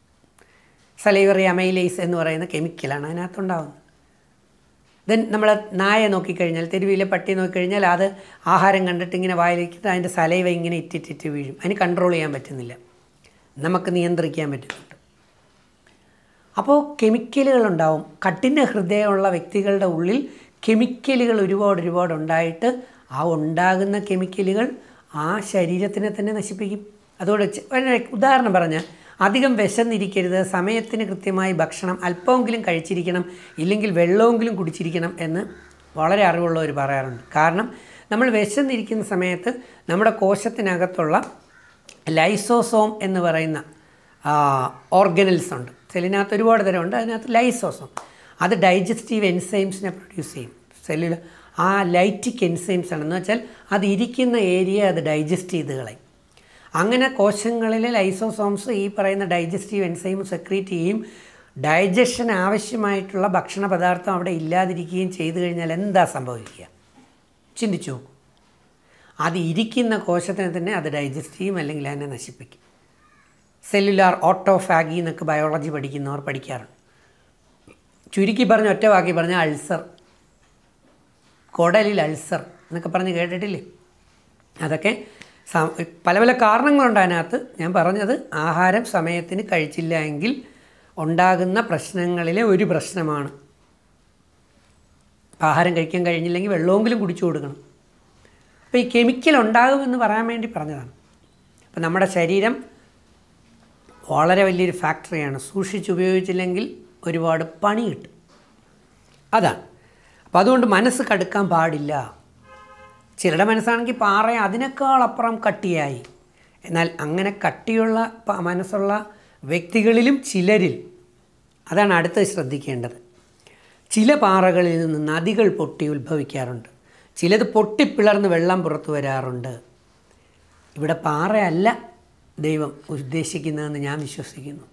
സലൈവറി അമൈലൈസ് എന്ന് പറയുന്ന കെമിക്കലാണ് അതിനകത്തുണ്ടാകുന്നത് ദെൻ നമ്മൾ നായ നോക്കിക്കഴിഞ്ഞാൽ തെരുവിലെ പട്ടി നോക്കിക്കഴിഞ്ഞാൽ അത് ആഹാരം കണ്ടിട്ട് ഇങ്ങനെ വായിലേക്ക് അതിൻ്റെ സലൈവ ഇങ്ങനെ ഇറ്റിറ്റിറ്റ് വീഴും അതിന് കൺട്രോൾ ചെയ്യാൻ പറ്റുന്നില്ല നമുക്ക് നിയന്ത്രിക്കാൻ പറ്റുന്നുണ്ട് അപ്പോൾ കെമിക്കലുകൾ ഉണ്ടാവും കഠിന ഹൃദയമുള്ള വ്യക്തികളുടെ ഉള്ളിൽ കെമിക്കലുകൾ ഒരുപാട് ഒരുപാട് ഉണ്ടായിട്ട് ആ ഉണ്ടാകുന്ന കെമിക്കലുകൾ ആ ശരീരത്തിനെ തന്നെ നശിപ്പിക്കും അതോടെ ചെ- ഒരു ഉദാഹരണം പറഞ്ഞാൽ അധികം വിശന്നിരിക്കരുത് സമയത്തിന് കൃത്യമായി ഭക്ഷണം അല്പമെങ്കിലും കഴിച്ചിരിക്കണം ഇല്ലെങ്കിൽ വെള്ളമെങ്കിലും കുടിച്ചിരിക്കണം എന്ന് വളരെ അറിവുള്ളവർ പറയാറുണ്ട് കാരണം നമ്മൾ വിശന്നിരിക്കുന്ന സമയത്ത് നമ്മുടെ കോശത്തിനകത്തുള്ള ലൈസോസോം എന്ന് പറയുന്ന ഓർഗനൽസ് ഉണ്ട് സെല്ലിനകത്ത് ഒരുപാട് തരമുണ്ട് അതിനകത്ത് ലൈസോസോം അത് ഡൈജസ്റ്റീവ് എൻസൈംസിനെ പ്രൊഡ്യൂസ് ചെയ്യും സെല്ലിൽ ആ ലൈറ്റിക് എൻസൈംസ് ആണെന്ന് വെച്ചാൽ അത് ഇരിക്കുന്ന ഏരിയ അത് ഡൈജസ്റ്റ് ചെയ്ത് കളയും അങ്ങനെ കോശങ്ങളിലെ ലൈസോസോംസ് ഈ പറയുന്ന ഡൈജസ്റ്റീവ് എൻസൈം സെക്രീറ്റ് ചെയ്യും ഡൈജഷൻ ആവശ്യമായിട്ടുള്ള ഭക്ഷണ പദാർത്ഥം അവിടെ ഇല്ലാതിരിക്കുകയും ചെയ്തു കഴിഞ്ഞാൽ എന്താ സംഭവിക്കുക ചിന്തിച്ചു നോക്കൂ അത് ഇരിക്കുന്ന കോശത്തിനെ തന്നെ അത് ഡൈജസ്റ്റ് ചെയ്യും അല്ലെങ്കിൽ അതിനെ നശിപ്പിക്കും സെല്ലുലാർ ഓട്ടോഫാഗി എന്നൊക്കെ ബയോളജി പഠിക്കുന്നവർ പഠിക്കാറുണ്ട് ചുരുക്കി പറഞ്ഞ ഒറ്റ വാക്കി പറഞ്ഞ അൾസർ കുടലിൽ അൾസർ എന്നൊക്കെ പറഞ്ഞ് കേട്ടിട്ടില്ലേ അതൊക്കെ സ- പല പല കാരണങ്ങളുണ്ട് അതിനകത്ത് ഞാൻ പറഞ്ഞത് ആഹാരം സമയത്തിന് കഴിച്ചില്ല എങ്കിൽ ഉണ്ടാകുന്ന പ്രശ്നങ്ങളിലെ ഒരു പ്രശ്നമാണ് ആഹാരം കഴിക്കാൻ കഴിഞ്ഞില്ലെങ്കിൽ വെള്ളമെങ്കിലും കുടിച്ചു കൊടുക്കണം അപ്പോൾ ഈ കെമിക്കൽ ഉണ്ടാകുമെന്ന് പറയാൻ വേണ്ടി പറഞ്ഞതാണ് അപ്പോൾ നമ്മുടെ ശരീരം വളരെ വലിയൊരു ഫാക്ടറിയാണ് സൂക്ഷിച്ച് ഉപയോഗിച്ചില്ലെങ്കിൽ ഒരുപാട് പണി കിട്ടും അതാണ് അപ്പോൾ അതുകൊണ്ട് മനസ്സ് കടുക്കാൻ പാടില്ല ചിലരുടെ മനസ്സാണെങ്കിൽ പാറ അതിനേക്കാൾ അപ്പുറം കട്ടിയായി എന്നാൽ അങ്ങനെ കട്ടിയുള്ള പ- മനസ്സുള്ള വ്യക്തികളിലും ചിലരിൽ അതാണ് അടുത്ത് ശ്രദ്ധിക്കേണ്ടത് ചില പാറകളിൽ നിന്ന് നദികൾ പൊട്ടി ഉത്ഭവിക്കാറുണ്ട് ചിലത് പൊട്ടിപ്പിളർന്ന് വെള്ളം പുറത്തു വരാറുണ്ട് ഇവിടെ പാറയല്ല ദൈവം ഉദ്ദേശിക്കുന്നതെന്ന് ഞാൻ വിശ്വസിക്കുന്നു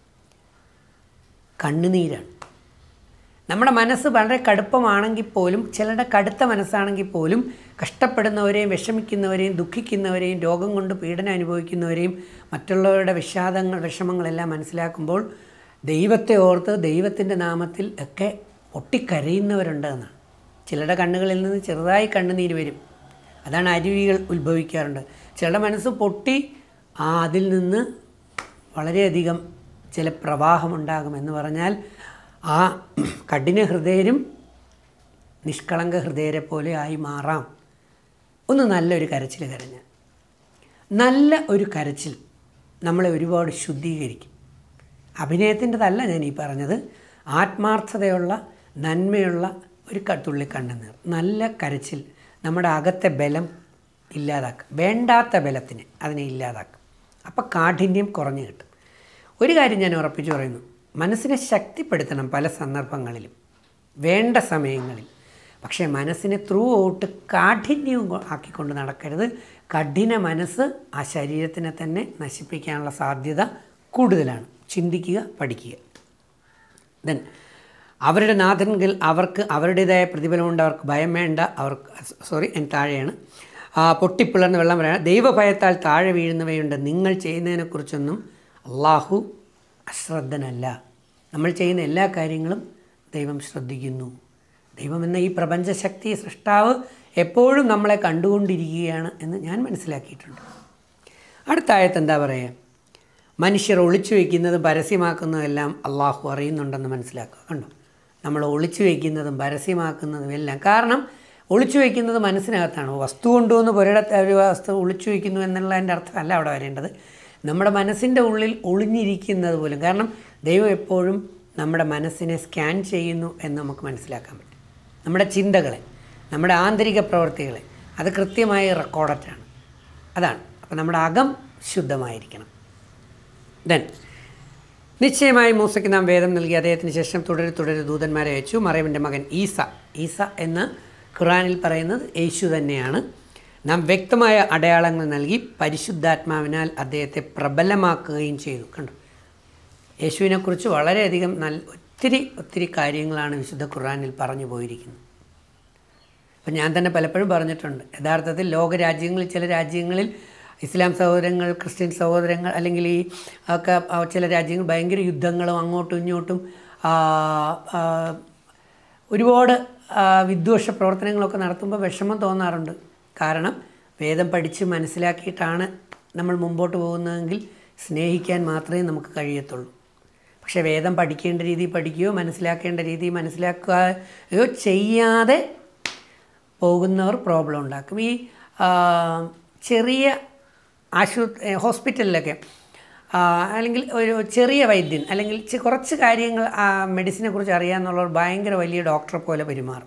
കണ്ണുനീരാണ് നമ്മുടെ മനസ്സ് വളരെ കടുപ്പമാണെങ്കിൽ പോലും ചിലരുടെ കടുത്ത മനസ്സാണെങ്കിൽ പോലും കഷ്ടപ്പെടുന്നവരെയും വിഷമിക്കുന്നവരെയും ദുഃഖിക്കുന്നവരെയും രോഗം കൊണ്ട് പീഡനം അനുഭവിക്കുന്നവരെയും മറ്റുള്ളവരുടെ വിഷാദങ്ങൾ വിഷമങ്ങളെല്ലാം മനസ്സിലാക്കുമ്പോൾ ദൈവത്തെ ഓർത്ത് ദൈവത്തിൻ്റെ നാമത്തിൽ ഒക്കെ പൊട്ടിക്കരയുന്നവരുണ്ട് എന്നാണ് ചിലരുടെ കണ്ണുകളിൽ നിന്ന് ചെറുതായി കണ്ണുനീര് വരും അതാണ് അരുവികൾ ഉത്ഭവിക്കാറുണ്ട് ചിലരുടെ മനസ്സ് പൊട്ടി ആ അതിൽ നിന്ന് വളരെയധികം ചില പ്രവാഹമുണ്ടാകും എന്ന് പറഞ്ഞാൽ ആ കഠിന ഹൃദയരും നിഷ്കളങ്ക ഹൃദയരെ പോലെ ആയി മാറാം ഒന്ന് നല്ലൊരു കരച്ചിൽ കരഞ്ഞാൽ നല്ല ഒരു കരച്ചിൽ നമ്മളെ ഒരുപാട് ശുദ്ധീകരിക്കും അഭിനയത്തിൻ്റെതല്ല ഞാൻ ഈ പറഞ്ഞത് ആത്മാർത്ഥതയുള്ള നന്മയുള്ള ഒരു ക- തുള്ളി കണ്ണുനീർ നല്ല കരച്ചിൽ നമ്മുടെ അകത്തെ ബലം ഇല്ലാതാക്കും വേണ്ടാത്ത ബലത്തിനെ അതിനെ ഇല്ലാതാക്കും അപ്പോൾ കാഠിന്യം കുറഞ്ഞു കിട്ടും ഒരു കാര്യം ഞാൻ ഉറപ്പിച്ചു പറയുന്നു മനസ്സിനെ ശക്തിപ്പെടുത്തണം പല സന്ദർഭങ്ങളിലും വേണ്ട സമയങ്ങളിൽ പക്ഷേ മനസ്സിനെ ത്രൂ ഔട്ട് കാഠിന്യവും കൊ- ആക്കിക്കൊണ്ട് നടക്കരുത് കഠിന മനസ്സ് ആ ശരീരത്തിനെ തന്നെ നശിപ്പിക്കാനുള്ള സാധ്യത കൂടുതലാണ് ചിന്തിക്കുക പഠിക്കുക ദെൻ അവരുടെ നാഥൻകിൽ അവർക്ക് അവരുടേതായ പ്രതിഫലമുണ്ട് അവർക്ക് ഭയം വേണ്ട അവർക്ക് സോറി ഞാൻ താഴെയാണ് ആ, പൊട്ടിപ്പിളർന്ന് വെള്ളം വരാൻ ദൈവഭയത്താൽ താഴെ വീഴുന്നവയുണ്ട് നിങ്ങൾ ചെയ്യുന്നതിനെക്കുറിച്ചൊന്നും അള്ളാഹു അശ്രദ്ധനല്ല നമ്മൾ ചെയ്യുന്ന എല്ലാ കാര്യങ്ങളും ദൈവം ശ്രദ്ധിക്കുന്നു ദൈവം എന്ന ഈ പ്രപഞ്ചശക്തി സൃഷ്ടാവ് എപ്പോഴും നമ്മളെ കണ്ടുകൊണ്ടിരിക്കുകയാണ് എന്ന് ഞാൻ മനസ്സിലാക്കിയിട്ടുണ്ട് അടുത്ത ആയത്ത് എന്താ പറയുക മനുഷ്യർ ഒളിച്ചു വയ്ക്കുന്നതും പരസ്യമാക്കുന്നതും എല്ലാം അള്ളാഹു അറിയുന്നുണ്ടെന്ന് മനസ്സിലാക്കുക കണ്ടോ നമ്മൾ ഒളിച്ചു വയ്ക്കുന്നതും പരസ്യമാക്കുന്നതും എല്ലാം കാരണം ഒളിച്ചു വയ്ക്കുന്നത് മനസ്സിനകത്താണ് വസ്തു കൊണ്ടുവന്ന് പുരയിടത്ത് ഒരു വസ്തു ഒളിച്ചു വയ്ക്കുന്നു എന്നുള്ളതിൻ്റെ അർത്ഥമല്ല അവിടെ വരേണ്ടത് നമ്മുടെ മനസ്സിൻ്റെ ഉള്ളിൽ ഒളിഞ്ഞിരിക്കുന്നത് പോലും കാരണം ദൈവം എപ്പോഴും നമ്മുടെ മനസ്സിനെ സ്കാൻ ചെയ്യുന്നു എന്ന് നമുക്ക് മനസ്സിലാക്കാൻ പറ്റും നമ്മുടെ ചിന്തകളെ നമ്മുടെ ആന്തരിക പ്രവൃത്തികളെ അത് കൃത്യമായി റെക്കോർഡറ്റാണ് അതാണ് അപ്പോൾ നമ്മുടെ അകം ശുദ്ധമായിരിക്കണം ദെൻ നിശ്ചയമായി മൂസയ്ക്ക് നാം വേദം നൽകി അദ്ദേഹത്തിന് ശേഷം തുടരെ തുടരെ ദൂതന്മാരെ അയച്ചു മറിയമിൻ്റെ മകൻ ഈസ ഈസ എന്ന് ഖുറാനിൽ പറയുന്നത് യേശു തന്നെയാണ് നാം വ്യക്തമായ അടയാളങ്ങൾ നൽകി പരിശുദ്ധാത്മാവിനാൽ അദ്ദേഹത്തെ പ്രബലമാക്കുകയും ചെയ്തു കണ്ടു യേശുവിനെക്കുറിച്ച് വളരെയധികം നല്ല ഒത്തിരി ഒത്തിരി കാര്യങ്ങളാണ് വിശുദ്ധ ഖുറാനിൽ പറഞ്ഞു പോയിരിക്കുന്നത് അപ്പം ഞാൻ തന്നെ പലപ്പോഴും പറഞ്ഞിട്ടുണ്ട് യഥാർത്ഥത്തിൽ ലോകരാജ്യങ്ങളിൽ ചില രാജ്യങ്ങളിൽ ഇസ്ലാം സഹോദരങ്ങൾ ക്രിസ്ത്യൻ സഹോദരങ്ങൾ അല്ലെങ്കിൽ ഈ ഒക്കെ ആ ചില രാജ്യങ്ങൾ ഭയങ്കര യുദ്ധങ്ങളും അങ്ങോട്ടും ഇങ്ങോട്ടും ആ, ആ, ഒരുപാട് ആ, വിദ്വേഷ പ്രവർത്തനങ്ങളൊക്കെ നടത്തുമ്പോൾ വിഷമം തോന്നാറുണ്ട് കാരണം വേദം പഠിച്ച് മനസ്സിലാക്കിയിട്ടാണ് നമ്മൾ മുമ്പോട്ട് പോകുന്നതെങ്കിൽ സ്നേഹിക്കാൻ മാത്രമേ നമുക്ക് കഴിയത്തുള്ളൂ പക്ഷേ വേദം പഠിക്കേണ്ട രീതി പഠിക്കുകയോ മനസ്സിലാക്കേണ്ട രീതി മനസ്സിലാക്കുകയോ ചെയ്യാതെ പോകുന്നവർ പ്രോബ്ലം ഉണ്ടാക്കും ഈ ആ, ചെറിയ ആശു ഹോസ്പിറ്റലിലൊക്കെ ആ, അല്ലെങ്കിൽ ഒരു ചെറിയ വൈദ്യൻ അല്ലെങ്കിൽ ചെ- കുറച്ച് കാര്യങ്ങൾ ആ മെഡിസിനെ കുറിച്ച് അറിയാമെന്നുള്ളവർ ഭയങ്കര വലിയ ഡോക്ടറെ പോലെ പെരുമാറും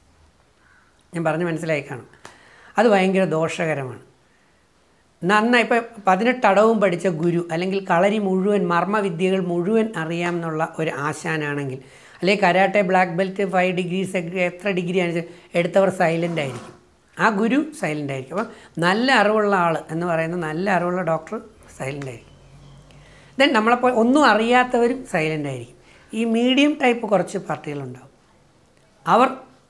ഞാൻ പറഞ്ഞ് മനസ്സിലായി കാണും അത് ഭയങ്കര ദോഷകരമാണ് നന്നായി ഇപ്പോൾ പതിനെട്ട് അടവും പഠിച്ച ഗുരു അല്ലെങ്കിൽ കളരി മുഴുവൻ മർമ്മവിദ്യകൾ മുഴുവൻ അറിയാം എന്നുള്ള ഒരു ആശാനാണെങ്കിൽ അല്ലെങ്കിൽ karate black belt five degrees എത്ര ഡിഗ്രി ആണ് എടുത്തവർ സൈലൻ്റ് ആയിരിക്കും ആ ഗുരു സൈലൻ്റ് ആയിരിക്കും അപ്പം നല്ല അറിവുള്ള ആൾ എന്ന് പറയുന്ന നല്ല അറിവുള്ള ഡോക്ടർ സൈലൻ്റ് ആയിരിക്കും ദെൻ നമ്മളപ്പോൾ ഒന്നും അറിയാത്തവരും സൈലൻ്റ് ആയിരിക്കും ഈ മീഡിയം ടൈപ്പ് കുറച്ച് പാർട്ടികളുണ്ടാവും അവർ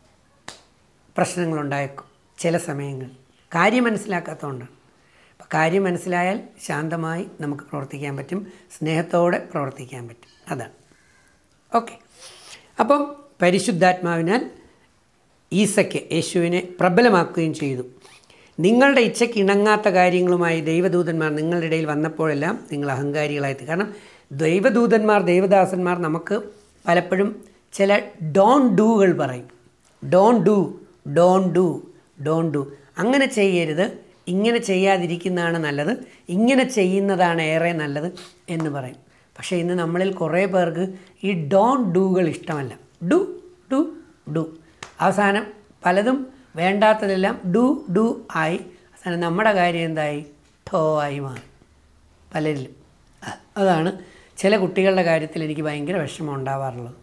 പ്രശ്നങ്ങളുണ്ടായേക്കും ചില സമയങ്ങളിൽ കാര്യം മനസ്സിലാക്കാത്തതുകൊണ്ടാണ് അപ്പോൾ കാര്യം മനസ്സിലായാൽ ശാന്തമായി നമുക്ക് പ്രവർത്തിക്കാൻ പറ്റും സ്നേഹത്തോടെ പ്രവർത്തിക്കാൻ പറ്റും അതാണ് ഓക്കെ അപ്പം പരിശുദ്ധാത്മാവിനാൽ ഈസയ്ക്ക് യേശുവിനെ പ്രബലമാക്കുകയും ചെയ്തു നിങ്ങളുടെ ഇച്ഛയ്ക്ക് ഇണങ്ങാത്ത കാര്യങ്ങളുമായി ദൈവദൂതന്മാർ നിങ്ങളുടെ ഇടയിൽ വന്നപ്പോഴെല്ലാം നിങ്ങൾ അഹങ്കാരികളായിട്ട് കാരണം ദൈവദൂതന്മാർ ദൈവദാസന്മാർ നമുക്ക് പലപ്പോഴും ചില ഡോൺ ഡൂകൾ പറയും don't do don't do don't do അങ്ങനെ ചെയ്യരുത് ഇങ്ങനെ ചെയ്യാതിരിക്കുന്നതാണ് നല്ലത് ഇങ്ങനെ ചെയ്യുന്നതാണ് ഏറെ നല്ലത് എന്ന് പറയും പക്ഷേ ഇന്ന് നമ്മളിൽ കുറേ പേർക്ക് ഈ ഡോൺ ഡൂകൾ ഇഷ്ടമല്ല ഡു ഡു ഡു അവസാനം പലതും വേണ്ടാത്തതെല്ലാം ഡു ഡു ആയി അവസാനം നമ്മുടെ കാര്യം എന്തായി ഠോ ആയി മാറി പലരിലും അ- അതാണ് ചില കുട്ടികളുടെ കാര്യത്തിൽ എനിക്ക് ഭയങ്കര വിഷമം ഉണ്ടാവാറുള്ളത്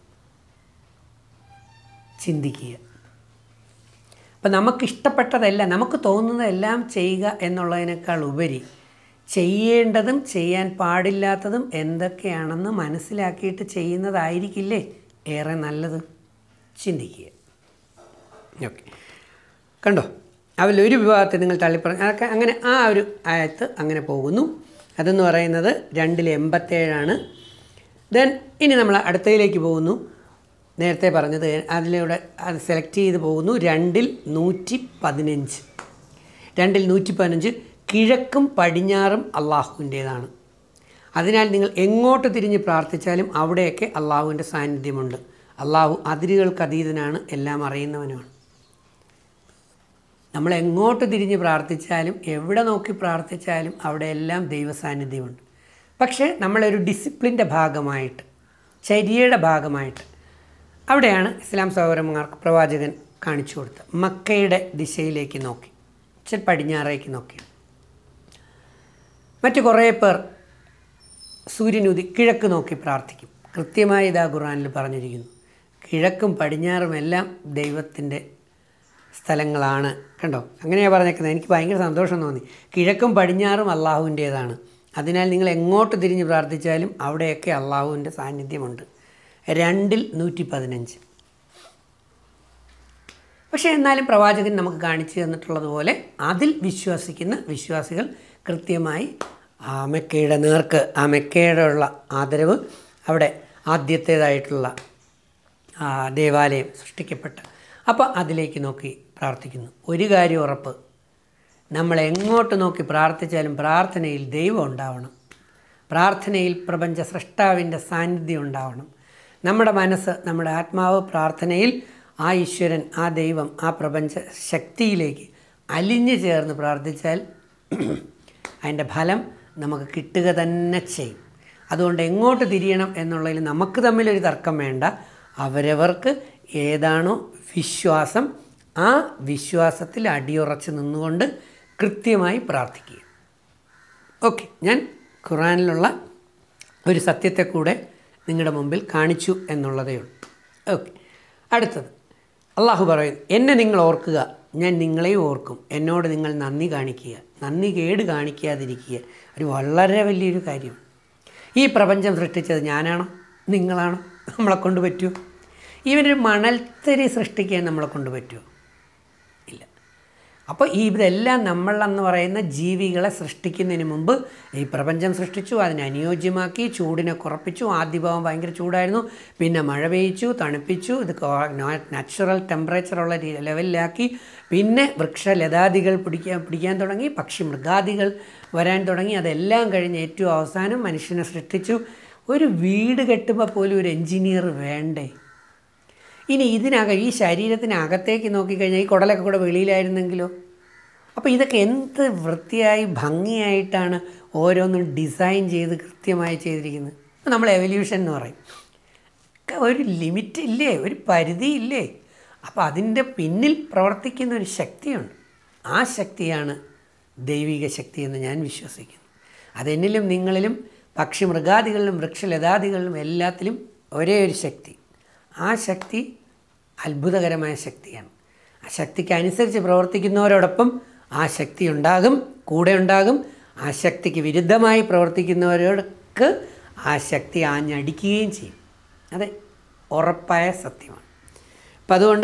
ചിന്തിക്കുക അപ്പം നമുക്കിഷ്ടപ്പെട്ടതല്ല നമുക്ക് തോന്നുന്നതെല്ലാം ചെയ്യുക എന്നുള്ളതിനേക്കാൾ ഉപരി ചെയ്യേണ്ടതും ചെയ്യാൻ പാടില്ലാത്തതും എന്തൊക്കെയാണെന്ന് മനസ്സിലാക്കിയിട്ട് ചെയ്യുന്നതായിരിക്കില്ലേ ഏറെ നല്ലത് ചിന്തിക്കുക ഓക്കെ കണ്ടോ അതിലൊരു വിഭാഗത്തെ നിങ്ങൾ തള്ളിപ്പറഞ്ഞു അതൊക്കെ അങ്ങനെ ആ ഒരു ആയത്ത് അങ്ങനെ പോകുന്നു അതെന്ന് പറയുന്നത് രണ്ടിൽ എൺപത്തേഴാണ് ദെൻ ഇനി നമ്മൾ അടുത്തതിലേക്ക് പോകുന്നു നേരത്തെ പറഞ്ഞത് അതിലൂടെ അത് സെലക്ട് ചെയ്ത് പോകുന്നു രണ്ടിൽ നൂറ്റി പതിനഞ്ച് രണ്ടിൽ നൂറ്റി പതിനഞ്ച് കിഴക്കും പടിഞ്ഞാറും അള്ളാഹുവിൻ്റേതാണ് അതിനാൽ നിങ്ങൾ എങ്ങോട്ട് തിരിഞ്ഞ് പ്രാർത്ഥിച്ചാലും അവിടെയൊക്കെ അള്ളാഹുവിൻ്റെ സാന്നിധ്യമുണ്ട് അള്ളാഹു അതിരുകൾക്ക് അതീതനാണ് എല്ലാം അറിയുന്നവനുമാണ് നമ്മൾ എങ്ങോട്ട് തിരിഞ്ഞ് പ്രാർത്ഥിച്ചാലും എവിടെ നോക്കി പ്രാർത്ഥിച്ചാലും അവിടെ എല്ലാം ദൈവ സാന്നിധ്യമുണ്ട് പക്ഷേ നമ്മളൊരു ഡിസിപ്ലിൻ്റെ ഭാഗമായിട്ട് ചര്യയുടെ ഭാഗമായിട്ട് അവിടെയാണ് ഇസ്ലാം സഹോദരന്മാർക്ക് പ്രവാചകൻ കാണിച്ചു കൊടുത്തത് മക്കയുടെ ദിശയിലേക്ക് നോക്കി ഇച്ചിരി പടിഞ്ഞാറേക്ക് നോക്കി മറ്റു കുറേ പേർ സൂര്യനുതി കിഴക്ക് നോക്കി പ്രാർത്ഥിക്കും കൃത്യമായി ഇതാ ഖുറാനിൽ പറഞ്ഞിരിക്കുന്നു കിഴക്കും പടിഞ്ഞാറും എല്ലാം ദൈവത്തിൻ്റെ സ്ഥലങ്ങളാണ് കണ്ടോ അങ്ങനെയാണ് പറഞ്ഞേക്കുന്നത് എനിക്ക് ഭയങ്കര സന്തോഷം തോന്നി കിഴക്കും പടിഞ്ഞാറും അള്ളാഹുവിൻ്റേതാണ് അതിനാൽ നിങ്ങൾ എങ്ങോട്ട് തിരിഞ്ഞ് പ്രാർത്ഥിച്ചാലും അവിടെയൊക്കെ അള്ളാഹുവിൻ്റെ സാന്നിധ്യമുണ്ട് രണ്ടിൽ നൂറ്റി പതിനഞ്ച് പക്ഷേ എന്നാലും പ്രവാചകൻ നമുക്ക് കാണിച്ചു തന്നിട്ടുള്ളതുപോലെ അതിൽ വിശ്വസിക്കുന്ന വിശ്വാസികൾ കൃത്യമായി ആ മെക്കയുടെ നേർക്ക് ആ മെക്കയുടെ ഉള്ള ആദരവ് അവിടെ ആദ്യത്തേതായിട്ടുള്ള ആ ദേവാലയം സൃഷ്ടിക്കപ്പെട്ട് അപ്പോൾ അതിലേക്ക് നോക്കി പ്രാർത്ഥിക്കുന്നു ഒരു കാര്യം ഉറപ്പ് നമ്മൾ എങ്ങോട്ട് നോക്കി പ്രാർത്ഥിച്ചാലും പ്രാർത്ഥനയിൽ ദൈവം ഉണ്ടാവണം പ്രാർത്ഥനയിൽ പ്രപഞ്ച സൃഷ്ടാവിൻ്റെ സാന്നിധ്യം ഉണ്ടാവണം നമ്മുടെ മനസ്സ് നമ്മുടെ ആത്മാവ് പ്രാർത്ഥനയിൽ ആ ഈശ്വരൻ ആ ദൈവം ആ പ്രപഞ്ച ശക്തിയിലേക്ക് അലിഞ്ഞു ചേർന്ന് പ്രാർത്ഥിച്ചാൽ അതിൻ്റെ ഫലം നമുക്ക് കിട്ടുക തന്നെ ചെയ്യും അതുകൊണ്ട് എങ്ങോട്ട് തിരിയണം എന്നുള്ളതിൽ നമുക്ക് തമ്മിലൊരു തർക്കം വേണ്ട അവരവർക്ക് ഏതാണോ വിശ്വാസം ആ വിശ്വാസത്തിൽ അടിയുറച്ച് നിന്നുകൊണ്ട് കൃത്യമായി പ്രാർത്ഥിക്കുക ഓക്കെ ഞാൻ ഖുറാനിലുള്ള ഒരു സത്യത്തെ കൂടെ നിങ്ങളുടെ മുമ്പിൽ കാണിച്ചു എന്നുള്ളതേ ഉള്ളൂ ഓക്കെ അടുത്തത് അള്ളാഹു പറയുന്നു എന്നെ നിങ്ങൾ ഓർക്കുക ഞാൻ നിങ്ങളെയും ഓർക്കും എന്നോട് നിങ്ങൾ നന്ദി കാണിക്കുക നന്ദി കേട് കാണിക്കാതിരിക്കുക ഒരു വളരെ വലിയൊരു കാര്യം ഈ പ്രപഞ്ചം സൃഷ്ടിച്ചത് ഞാനാണോ നിങ്ങളാണോ നമ്മളെ കൊണ്ട് പറ്റുമോ ഇവനൊരു മണൽത്തരി സൃഷ്ടിക്കാൻ നമ്മളെ കൊണ്ട് പറ്റുമോ ഇല്ല അപ്പോൾ ഈ ഇതെല്ലാം നമ്മളെന്ന് പറയുന്ന ജീവികളെ സൃഷ്ടിക്കുന്നതിന് മുമ്പ് ഈ പ്രപഞ്ചം സൃഷ്ടിച്ചു അതിനെ അനുയോജ്യമാക്കി ചൂടിനെ കുറപ്പിച്ചു ആദ്യഭാവം ഭയങ്കര ചൂടായിരുന്നു പിന്നെ മഴ പെയ്ച്ചു തണുപ്പിച്ചു ഇത് നാച്ചുറൽ ടെമ്പറേച്ചറുള്ള രീ- ലെവലിലാക്കി പിന്നെ വൃക്ഷലതാദികൾ പിടിക്കാൻ പിടിക്കാൻ തുടങ്ങി പക്ഷി മൃഗാദികൾ വരാൻ തുടങ്ങി അതെല്ലാം കഴിഞ്ഞ് ഏറ്റവും അവസാനം മനുഷ്യനെ സൃഷ്ടിച്ചു ഒരു വീട് കെട്ടുമ്പോൾ പോലും ഒരു എൻജിനീയർ വേണ്ടേ ഇനി ഇതിനകം ഈ ശരീരത്തിനകത്തേക്ക് നോക്കിക്കഴിഞ്ഞാൽ ഈ കുടലൊക്കെ കൂടെ വെളിയിലായിരുന്നെങ്കിലോ അപ്പോൾ ഇതൊക്കെ എന്ത് വൃത്തിയായി ഭംഗിയായിട്ടാണ് ഓരോന്നും ഡിസൈൻ ചെയ്ത് കൃത്യമായി ചെയ്തിരിക്കുന്നത് ഇപ്പം നമ്മൾ എവല്യൂഷൻ എന്ന് പറയും ഒക്കെ ഒരു ലിമിറ്റ് ഇല്ലേ ഒരു പരിധി ഇല്ലേ അപ്പോൾ അതിൻ്റെ പിന്നിൽ പ്രവർത്തിക്കുന്ന ഒരു ശക്തിയുണ്ട് ആ ശക്തിയാണ് ദൈവിക ശക്തി എന്ന് ഞാൻ വിശ്വസിക്കുന്നു അതെന്നിലും നിങ്ങളിലും പക്ഷി മൃഗാദികളിലും വൃക്ഷലതാദികളിലും എല്ലാത്തിലും ഒരേ ഒരു ശക്തി ആ ശക്തി അത്ഭുതകരമായ ശക്തിയാണ് ആ ശക്തിക്ക് അനുസരിച്ച് പ്രവർത്തിക്കുന്നവരോടൊപ്പം ആ ശക്തി ഉണ്ടാകും കൂടെ ഉണ്ടാകും ആ ശക്തിക്ക് വിരുദ്ധമായി പ്രവർത്തിക്കുന്നവരോടൊക്കെ ആ ശക്തി ആഞ്ഞടിക്കുകയും ചെയ്യും അതെ ഉറപ്പായ സത്യമാണ് അപ്പം അതുകൊണ്ട്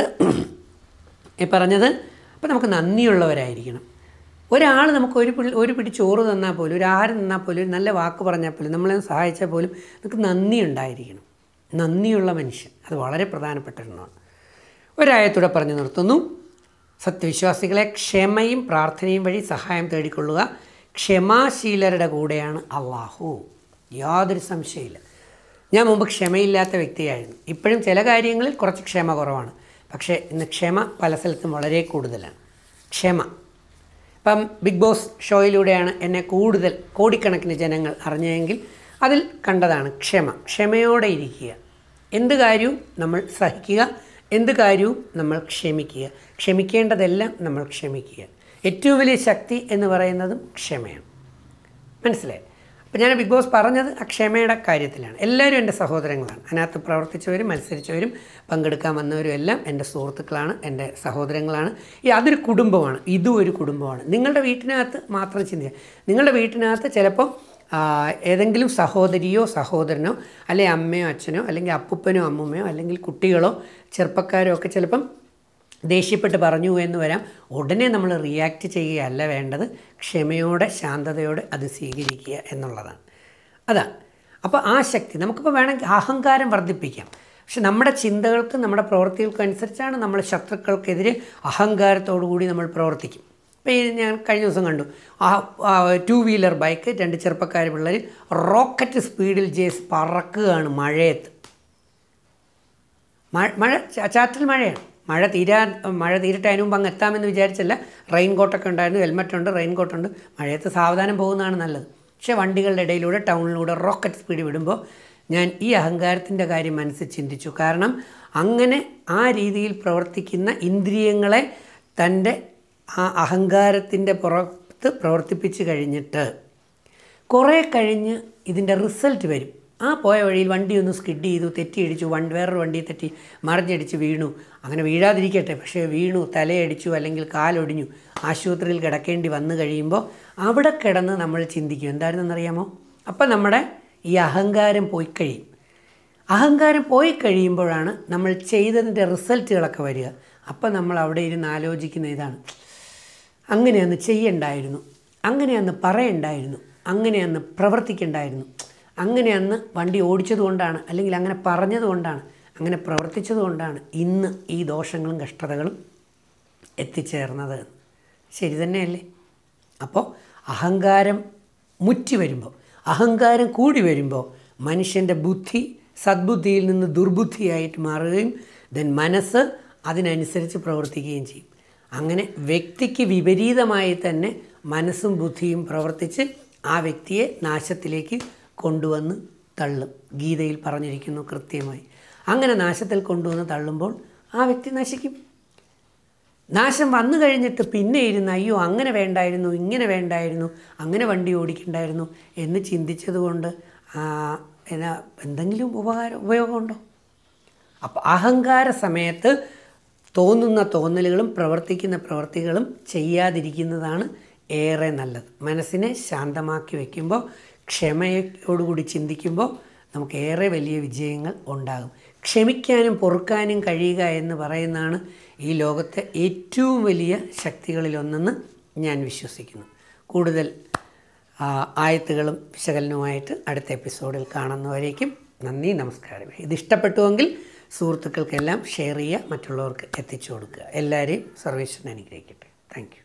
ഈ പറഞ്ഞത് അപ്പം നമുക്ക് നന്ദിയുള്ളവരായിരിക്കണം ഒരാൾ നമുക്ക് ഒരു പിടി ഒരു പിടി ചോറ് തന്നാൽ പോലും ഒരു ആഹാരം തന്നാൽ പോലും ഒരു നല്ല വാക്ക് പറഞ്ഞാൽ പോലും നമ്മളെ സഹായിച്ചാൽ പോലും നമുക്ക് നന്ദി ഉണ്ടായിരിക്കണം നന്ദിയുള്ള മനുഷ്യൻ അത് വളരെ പ്രധാനപ്പെട്ട ഒന്നാണ് ഒരായത്തൂടെ പറഞ്ഞു നിർത്തുന്നു സത്യവിശ്വാസികളെ ക്ഷമയും പ്രാർത്ഥനയും വഴി സഹായം തേടിക്കൊള്ളുക ക്ഷമാശീലരുടെ കൂടെയാണ് അള്ളാഹു യാതൊരു സംശയമില്ല ഞാൻ മുമ്പ് ക്ഷമയില്ലാത്ത വ്യക്തിയായിരുന്നു ഇപ്പോഴും ചില കാര്യങ്ങളിൽ കുറച്ച് ക്ഷമ കുറവാണ് പക്ഷേ ഇന്ന് ക്ഷമ പല സ്ഥലത്തും വളരെ കൂടുതലാണ് ക്ഷമ ഇപ്പം ബിഗ് ബോസ് ഷോയിലൂടെയാണ് എന്നെ കൂടുതൽ കോടിക്കണക്കിന് ജനങ്ങൾ അറിഞ്ഞതെങ്കിൽ അതിൽ കണ്ടതാണ് ക്ഷമ ക്ഷമയോടെ ഇരിക്കുക എന്ത് കാര്യവും നമ്മൾ സഹിക്കുക എന്ത് കാര്യവും നമ്മൾ ക്ഷമിക്കുക ക്ഷമിക്കേണ്ടതെല്ലാം നമ്മൾ ക്ഷമിക്കുക ഏറ്റവും വലിയ ശക്തി എന്ന് പറയുന്നതും ക്ഷമയാണ് മനസ്സിലായി അപ്പോൾ ഞാൻ ബിഗ് ബോസ് പറഞ്ഞത് ആ ക്ഷമയുടെ കാര്യത്തിലാണ് എല്ലാവരും എൻ്റെ സഹോദരങ്ങളാണ് അതിനകത്ത് പ്രവർത്തിച്ചവരും മത്സരിച്ചവരും പങ്കെടുക്കാൻ വന്നവരും എല്ലാം എൻ്റെ സുഹൃത്തുക്കളാണ് എൻ്റെ സഹോദരങ്ങളാണ് ഈ അതൊരു കുടുംബമാണ് ഇതും ഒരു കുടുംബമാണ് നിങ്ങളുടെ വീട്ടിനകത്ത് മാത്രം ചിന്തിക്കുക നിങ്ങളുടെ വീട്ടിനകത്ത് ചിലപ്പോൾ ആ, ഏതെങ്കിലും സഹോദരിയോ സഹോദരനോ അല്ലെങ്കിൽ അമ്മയോ അച്ഛനോ അല്ലെങ്കിൽ അപ്പൂപ്പനോ അമ്മൂമ്മയോ അല്ലെങ്കിൽ കുട്ടികളോ ചെറുപ്പക്കാരോ ഒക്കെ ചിലപ്പം ദേഷ്യപ്പെട്ട് പറഞ്ഞു എന്ന് വരാം ഉടനെ നമ്മൾ റിയാക്റ്റ് ചെയ്യുകയല്ല വേണ്ടത് ക്ഷമയോടെ ശാന്തതയോടെ അത് സ്വീകരിക്കുക എന്നുള്ളതാണ് അതാണ് അപ്പോൾ ആ ശക്തി നമുക്കിപ്പോൾ വേണമെങ്കിൽ അഹങ്കാരം വർദ്ധിപ്പിക്കാം പക്ഷെ നമ്മുടെ ചിന്തകൾക്കും നമ്മുടെ പ്രവൃത്തികൾക്കും അനുസരിച്ചാണ് നമ്മൾ ശത്രുക്കൾക്കെതിരെ അഹങ്കാരത്തോടു കൂടി നമ്മൾ പ്രവർത്തിക്കും ഇപ്പോൾ ഈ ഞാൻ കഴിഞ്ഞ ദിവസം കണ്ടു ആ ടു വീലർ ബൈക്ക് രണ്ട് ചെറുപ്പക്കാർ പിള്ളേർ റോക്കറ്റ് സ്പീഡിൽ ജേസ് പറക്കുകയാണ് മഴയത്ത് മഴ മഴ ചാ- ചാറ്റൽ മഴയാണ് മഴ തീരാൻ മഴ തീരട്ടെ അതിന് മുമ്പ് അങ്ങ് എത്താമെന്ന് വിചാരിച്ചല്ല റെയിൻ കോട്ടൊക്കെ ഉണ്ടായിരുന്നു ഹെൽമെറ്റ് ഉണ്ട് റെയിൻ കോട്ടുണ്ട് മഴയത്ത് സാവധാനം പോകുന്നതാണ് നല്ലത് പക്ഷേ വണ്ടികളുടെ ഇടയിലൂടെ ടൗണിലൂടെ റോക്കറ്റ് സ്പീഡ് വിടുമ്പോൾ ഞാൻ ഈ അഹങ്കാരത്തിൻ്റെ കാര്യം മനസ്സിൽ ചിന്തിച്ചു കാരണം അങ്ങനെ ആ രീതിയിൽ പ്രവർത്തിക്കുന്ന ഇന്ദ്രിയങ്ങളെ തൻ്റെ ആ അഹങ്കാരത്തിൻ്റെ പുറത്ത് പ്രവർത്തിപ്പിച്ച് കഴിഞ്ഞിട്ട് കുറേ കഴിഞ്ഞ് ഇതിൻ്റെ റിസൾട്ട് വരും ആ പോയ വഴിയിൽ വണ്ടി ഒന്ന് സ്കിഡ് ചെയ്തു തെറ്റിയടിച്ചു വണ്ടി വേറൊരു വണ്ടി തെറ്റി മറിഞ്ഞടിച്ച് വീണു അങ്ങനെ വീഴാതിരിക്കട്ടെ പക്ഷേ വീണു തലയടിച്ചു അല്ലെങ്കിൽ കാലൊടിഞ്ഞു ആശുപത്രിയിൽ കിടക്കേണ്ടി വന്നു കഴിയുമ്പോൾ അവിടെ കിടന്ന് നമ്മൾ ചിന്തിക്കും എന്തായിരുന്നെന്നറിയാമോ അപ്പം നമ്മുടെ ഈ അഹങ്കാരം പോയി കഴിയും അഹങ്കാരം പോയി കഴിയുമ്പോഴാണ് നമ്മൾ ചെയ്തതിൻ്റെ റിസൾട്ടുകളൊക്കെ വരിക അപ്പം നമ്മൾ അവിടെ ഇരുന്ന് ആലോചിക്കുന്ന ഇതാണ് അങ്ങനെ അന്ന് ചെയ്യണ്ടായിരുന്നു അങ്ങനെ അന്ന് പറയണ്ടായിരുന്നു അങ്ങനെ അന്ന് പ്രവർത്തിക്കണ്ടായിരുന്നു അങ്ങനെ അന്ന് വണ്ടി ഓടിച്ചത് കൊണ്ടാണ് അല്ലെങ്കിൽ അങ്ങനെ പറഞ്ഞത് കൊണ്ടാണ് അങ്ങനെ പ്രവർത്തിച്ചത് കൊണ്ടാണ് ഇന്ന് ഈ ദോഷങ്ങളും കഷ്ടതകളും എത്തിച്ചേർന്നത് ശരി തന്നെയല്ലേ അപ്പോൾ അഹങ്കാരം മുറ്റി വരുമ്പോൾ അഹങ്കാരം കൂടി വരുമ്പോൾ മനുഷ്യൻ്റെ ബുദ്ധി സദ്ബുദ്ധിയിൽ നിന്ന് ദുർബുദ്ധിയായിട്ട് മാറുകയും ദെൻ മനസ്സ് അതിനനുസരിച്ച് പ്രവർത്തിക്കുകയും ചെയ്യും അങ്ങനെ വ്യക്തിക്ക് വിപരീതമായി തന്നെ മനസ്സും ബുദ്ധിയും പ്രവർത്തിച്ച് ആ വ്യക്തിയെ നാശത്തിലേക്ക് കൊണ്ടുവന്ന് തള്ളും ഗീതയിൽ പറഞ്ഞിരിക്കുന്നു കൃത്യമായി അങ്ങനെ നാശത്തിൽ കൊണ്ടുവന്ന് തള്ളുമ്പോൾ ആ വ്യക്തി നശിക്കും നാശം വന്നു കഴിഞ്ഞിട്ട് പിന്നെ ഇരുന്ന് അയ്യോ അങ്ങനെ വേണ്ടായിരുന്നു ഇങ്ങനെ വേണ്ടായിരുന്നു അങ്ങനെ വണ്ടി ഓടിക്കണ്ടായിരുന്നു എന്ന് ചിന്തിച്ചതുകൊണ്ട് ആ, എന്നാ എന്തെങ്കിലും ഉപകാരം ഉപയോഗമുണ്ടോ അപ്പോൾ അഹങ്കാര സമയത്ത് തോന്നുന്ന തോന്നലുകളും പ്രവർത്തിക്കുന്ന പ്രവർത്തികളും ചെയ്യാതിരിക്കുന്നതാണ് ഏറെ നല്ലത് മനസ്സിനെ ശാന്തമാക്കി വയ്ക്കുമ്പോൾ ക്ഷമയോടുകൂടി ചിന്തിക്കുമ്പോൾ നമുക്ക് ഏറെ വലിയ വിജയങ്ങൾ ഉണ്ടാകും ക്ഷമിക്കാനും പൊറുക്കാനും കഴിയുക എന്ന് പറയുന്നതാണ് ഈ ലോകത്തെ ഏറ്റവും വലിയ ശക്തികളിലൊന്നെന്ന് ഞാൻ വിശ്വസിക്കുന്നു കൂടുതൽ ആ, ആയത്തുകളും വിശകലനവുമായിട്ട് അടുത്ത എപ്പിസോഡിൽ കാണുന്നവരേക്കും നന്ദി നമസ്കാരം ഇത് ഇഷ്ടപ്പെട്ടുവെങ്കിൽ സുഹൃത്തുക്കൾക്കെല്ലാം ഷെയർ ചെയ്യുക മറ്റുള്ളവർക്ക് എത്തിച്ചു കൊടുക്കുക എല്ലാവരെയും സർവേശ്വരൻ അനുഗ്രഹിക്കട്ടെ താങ്ക് യു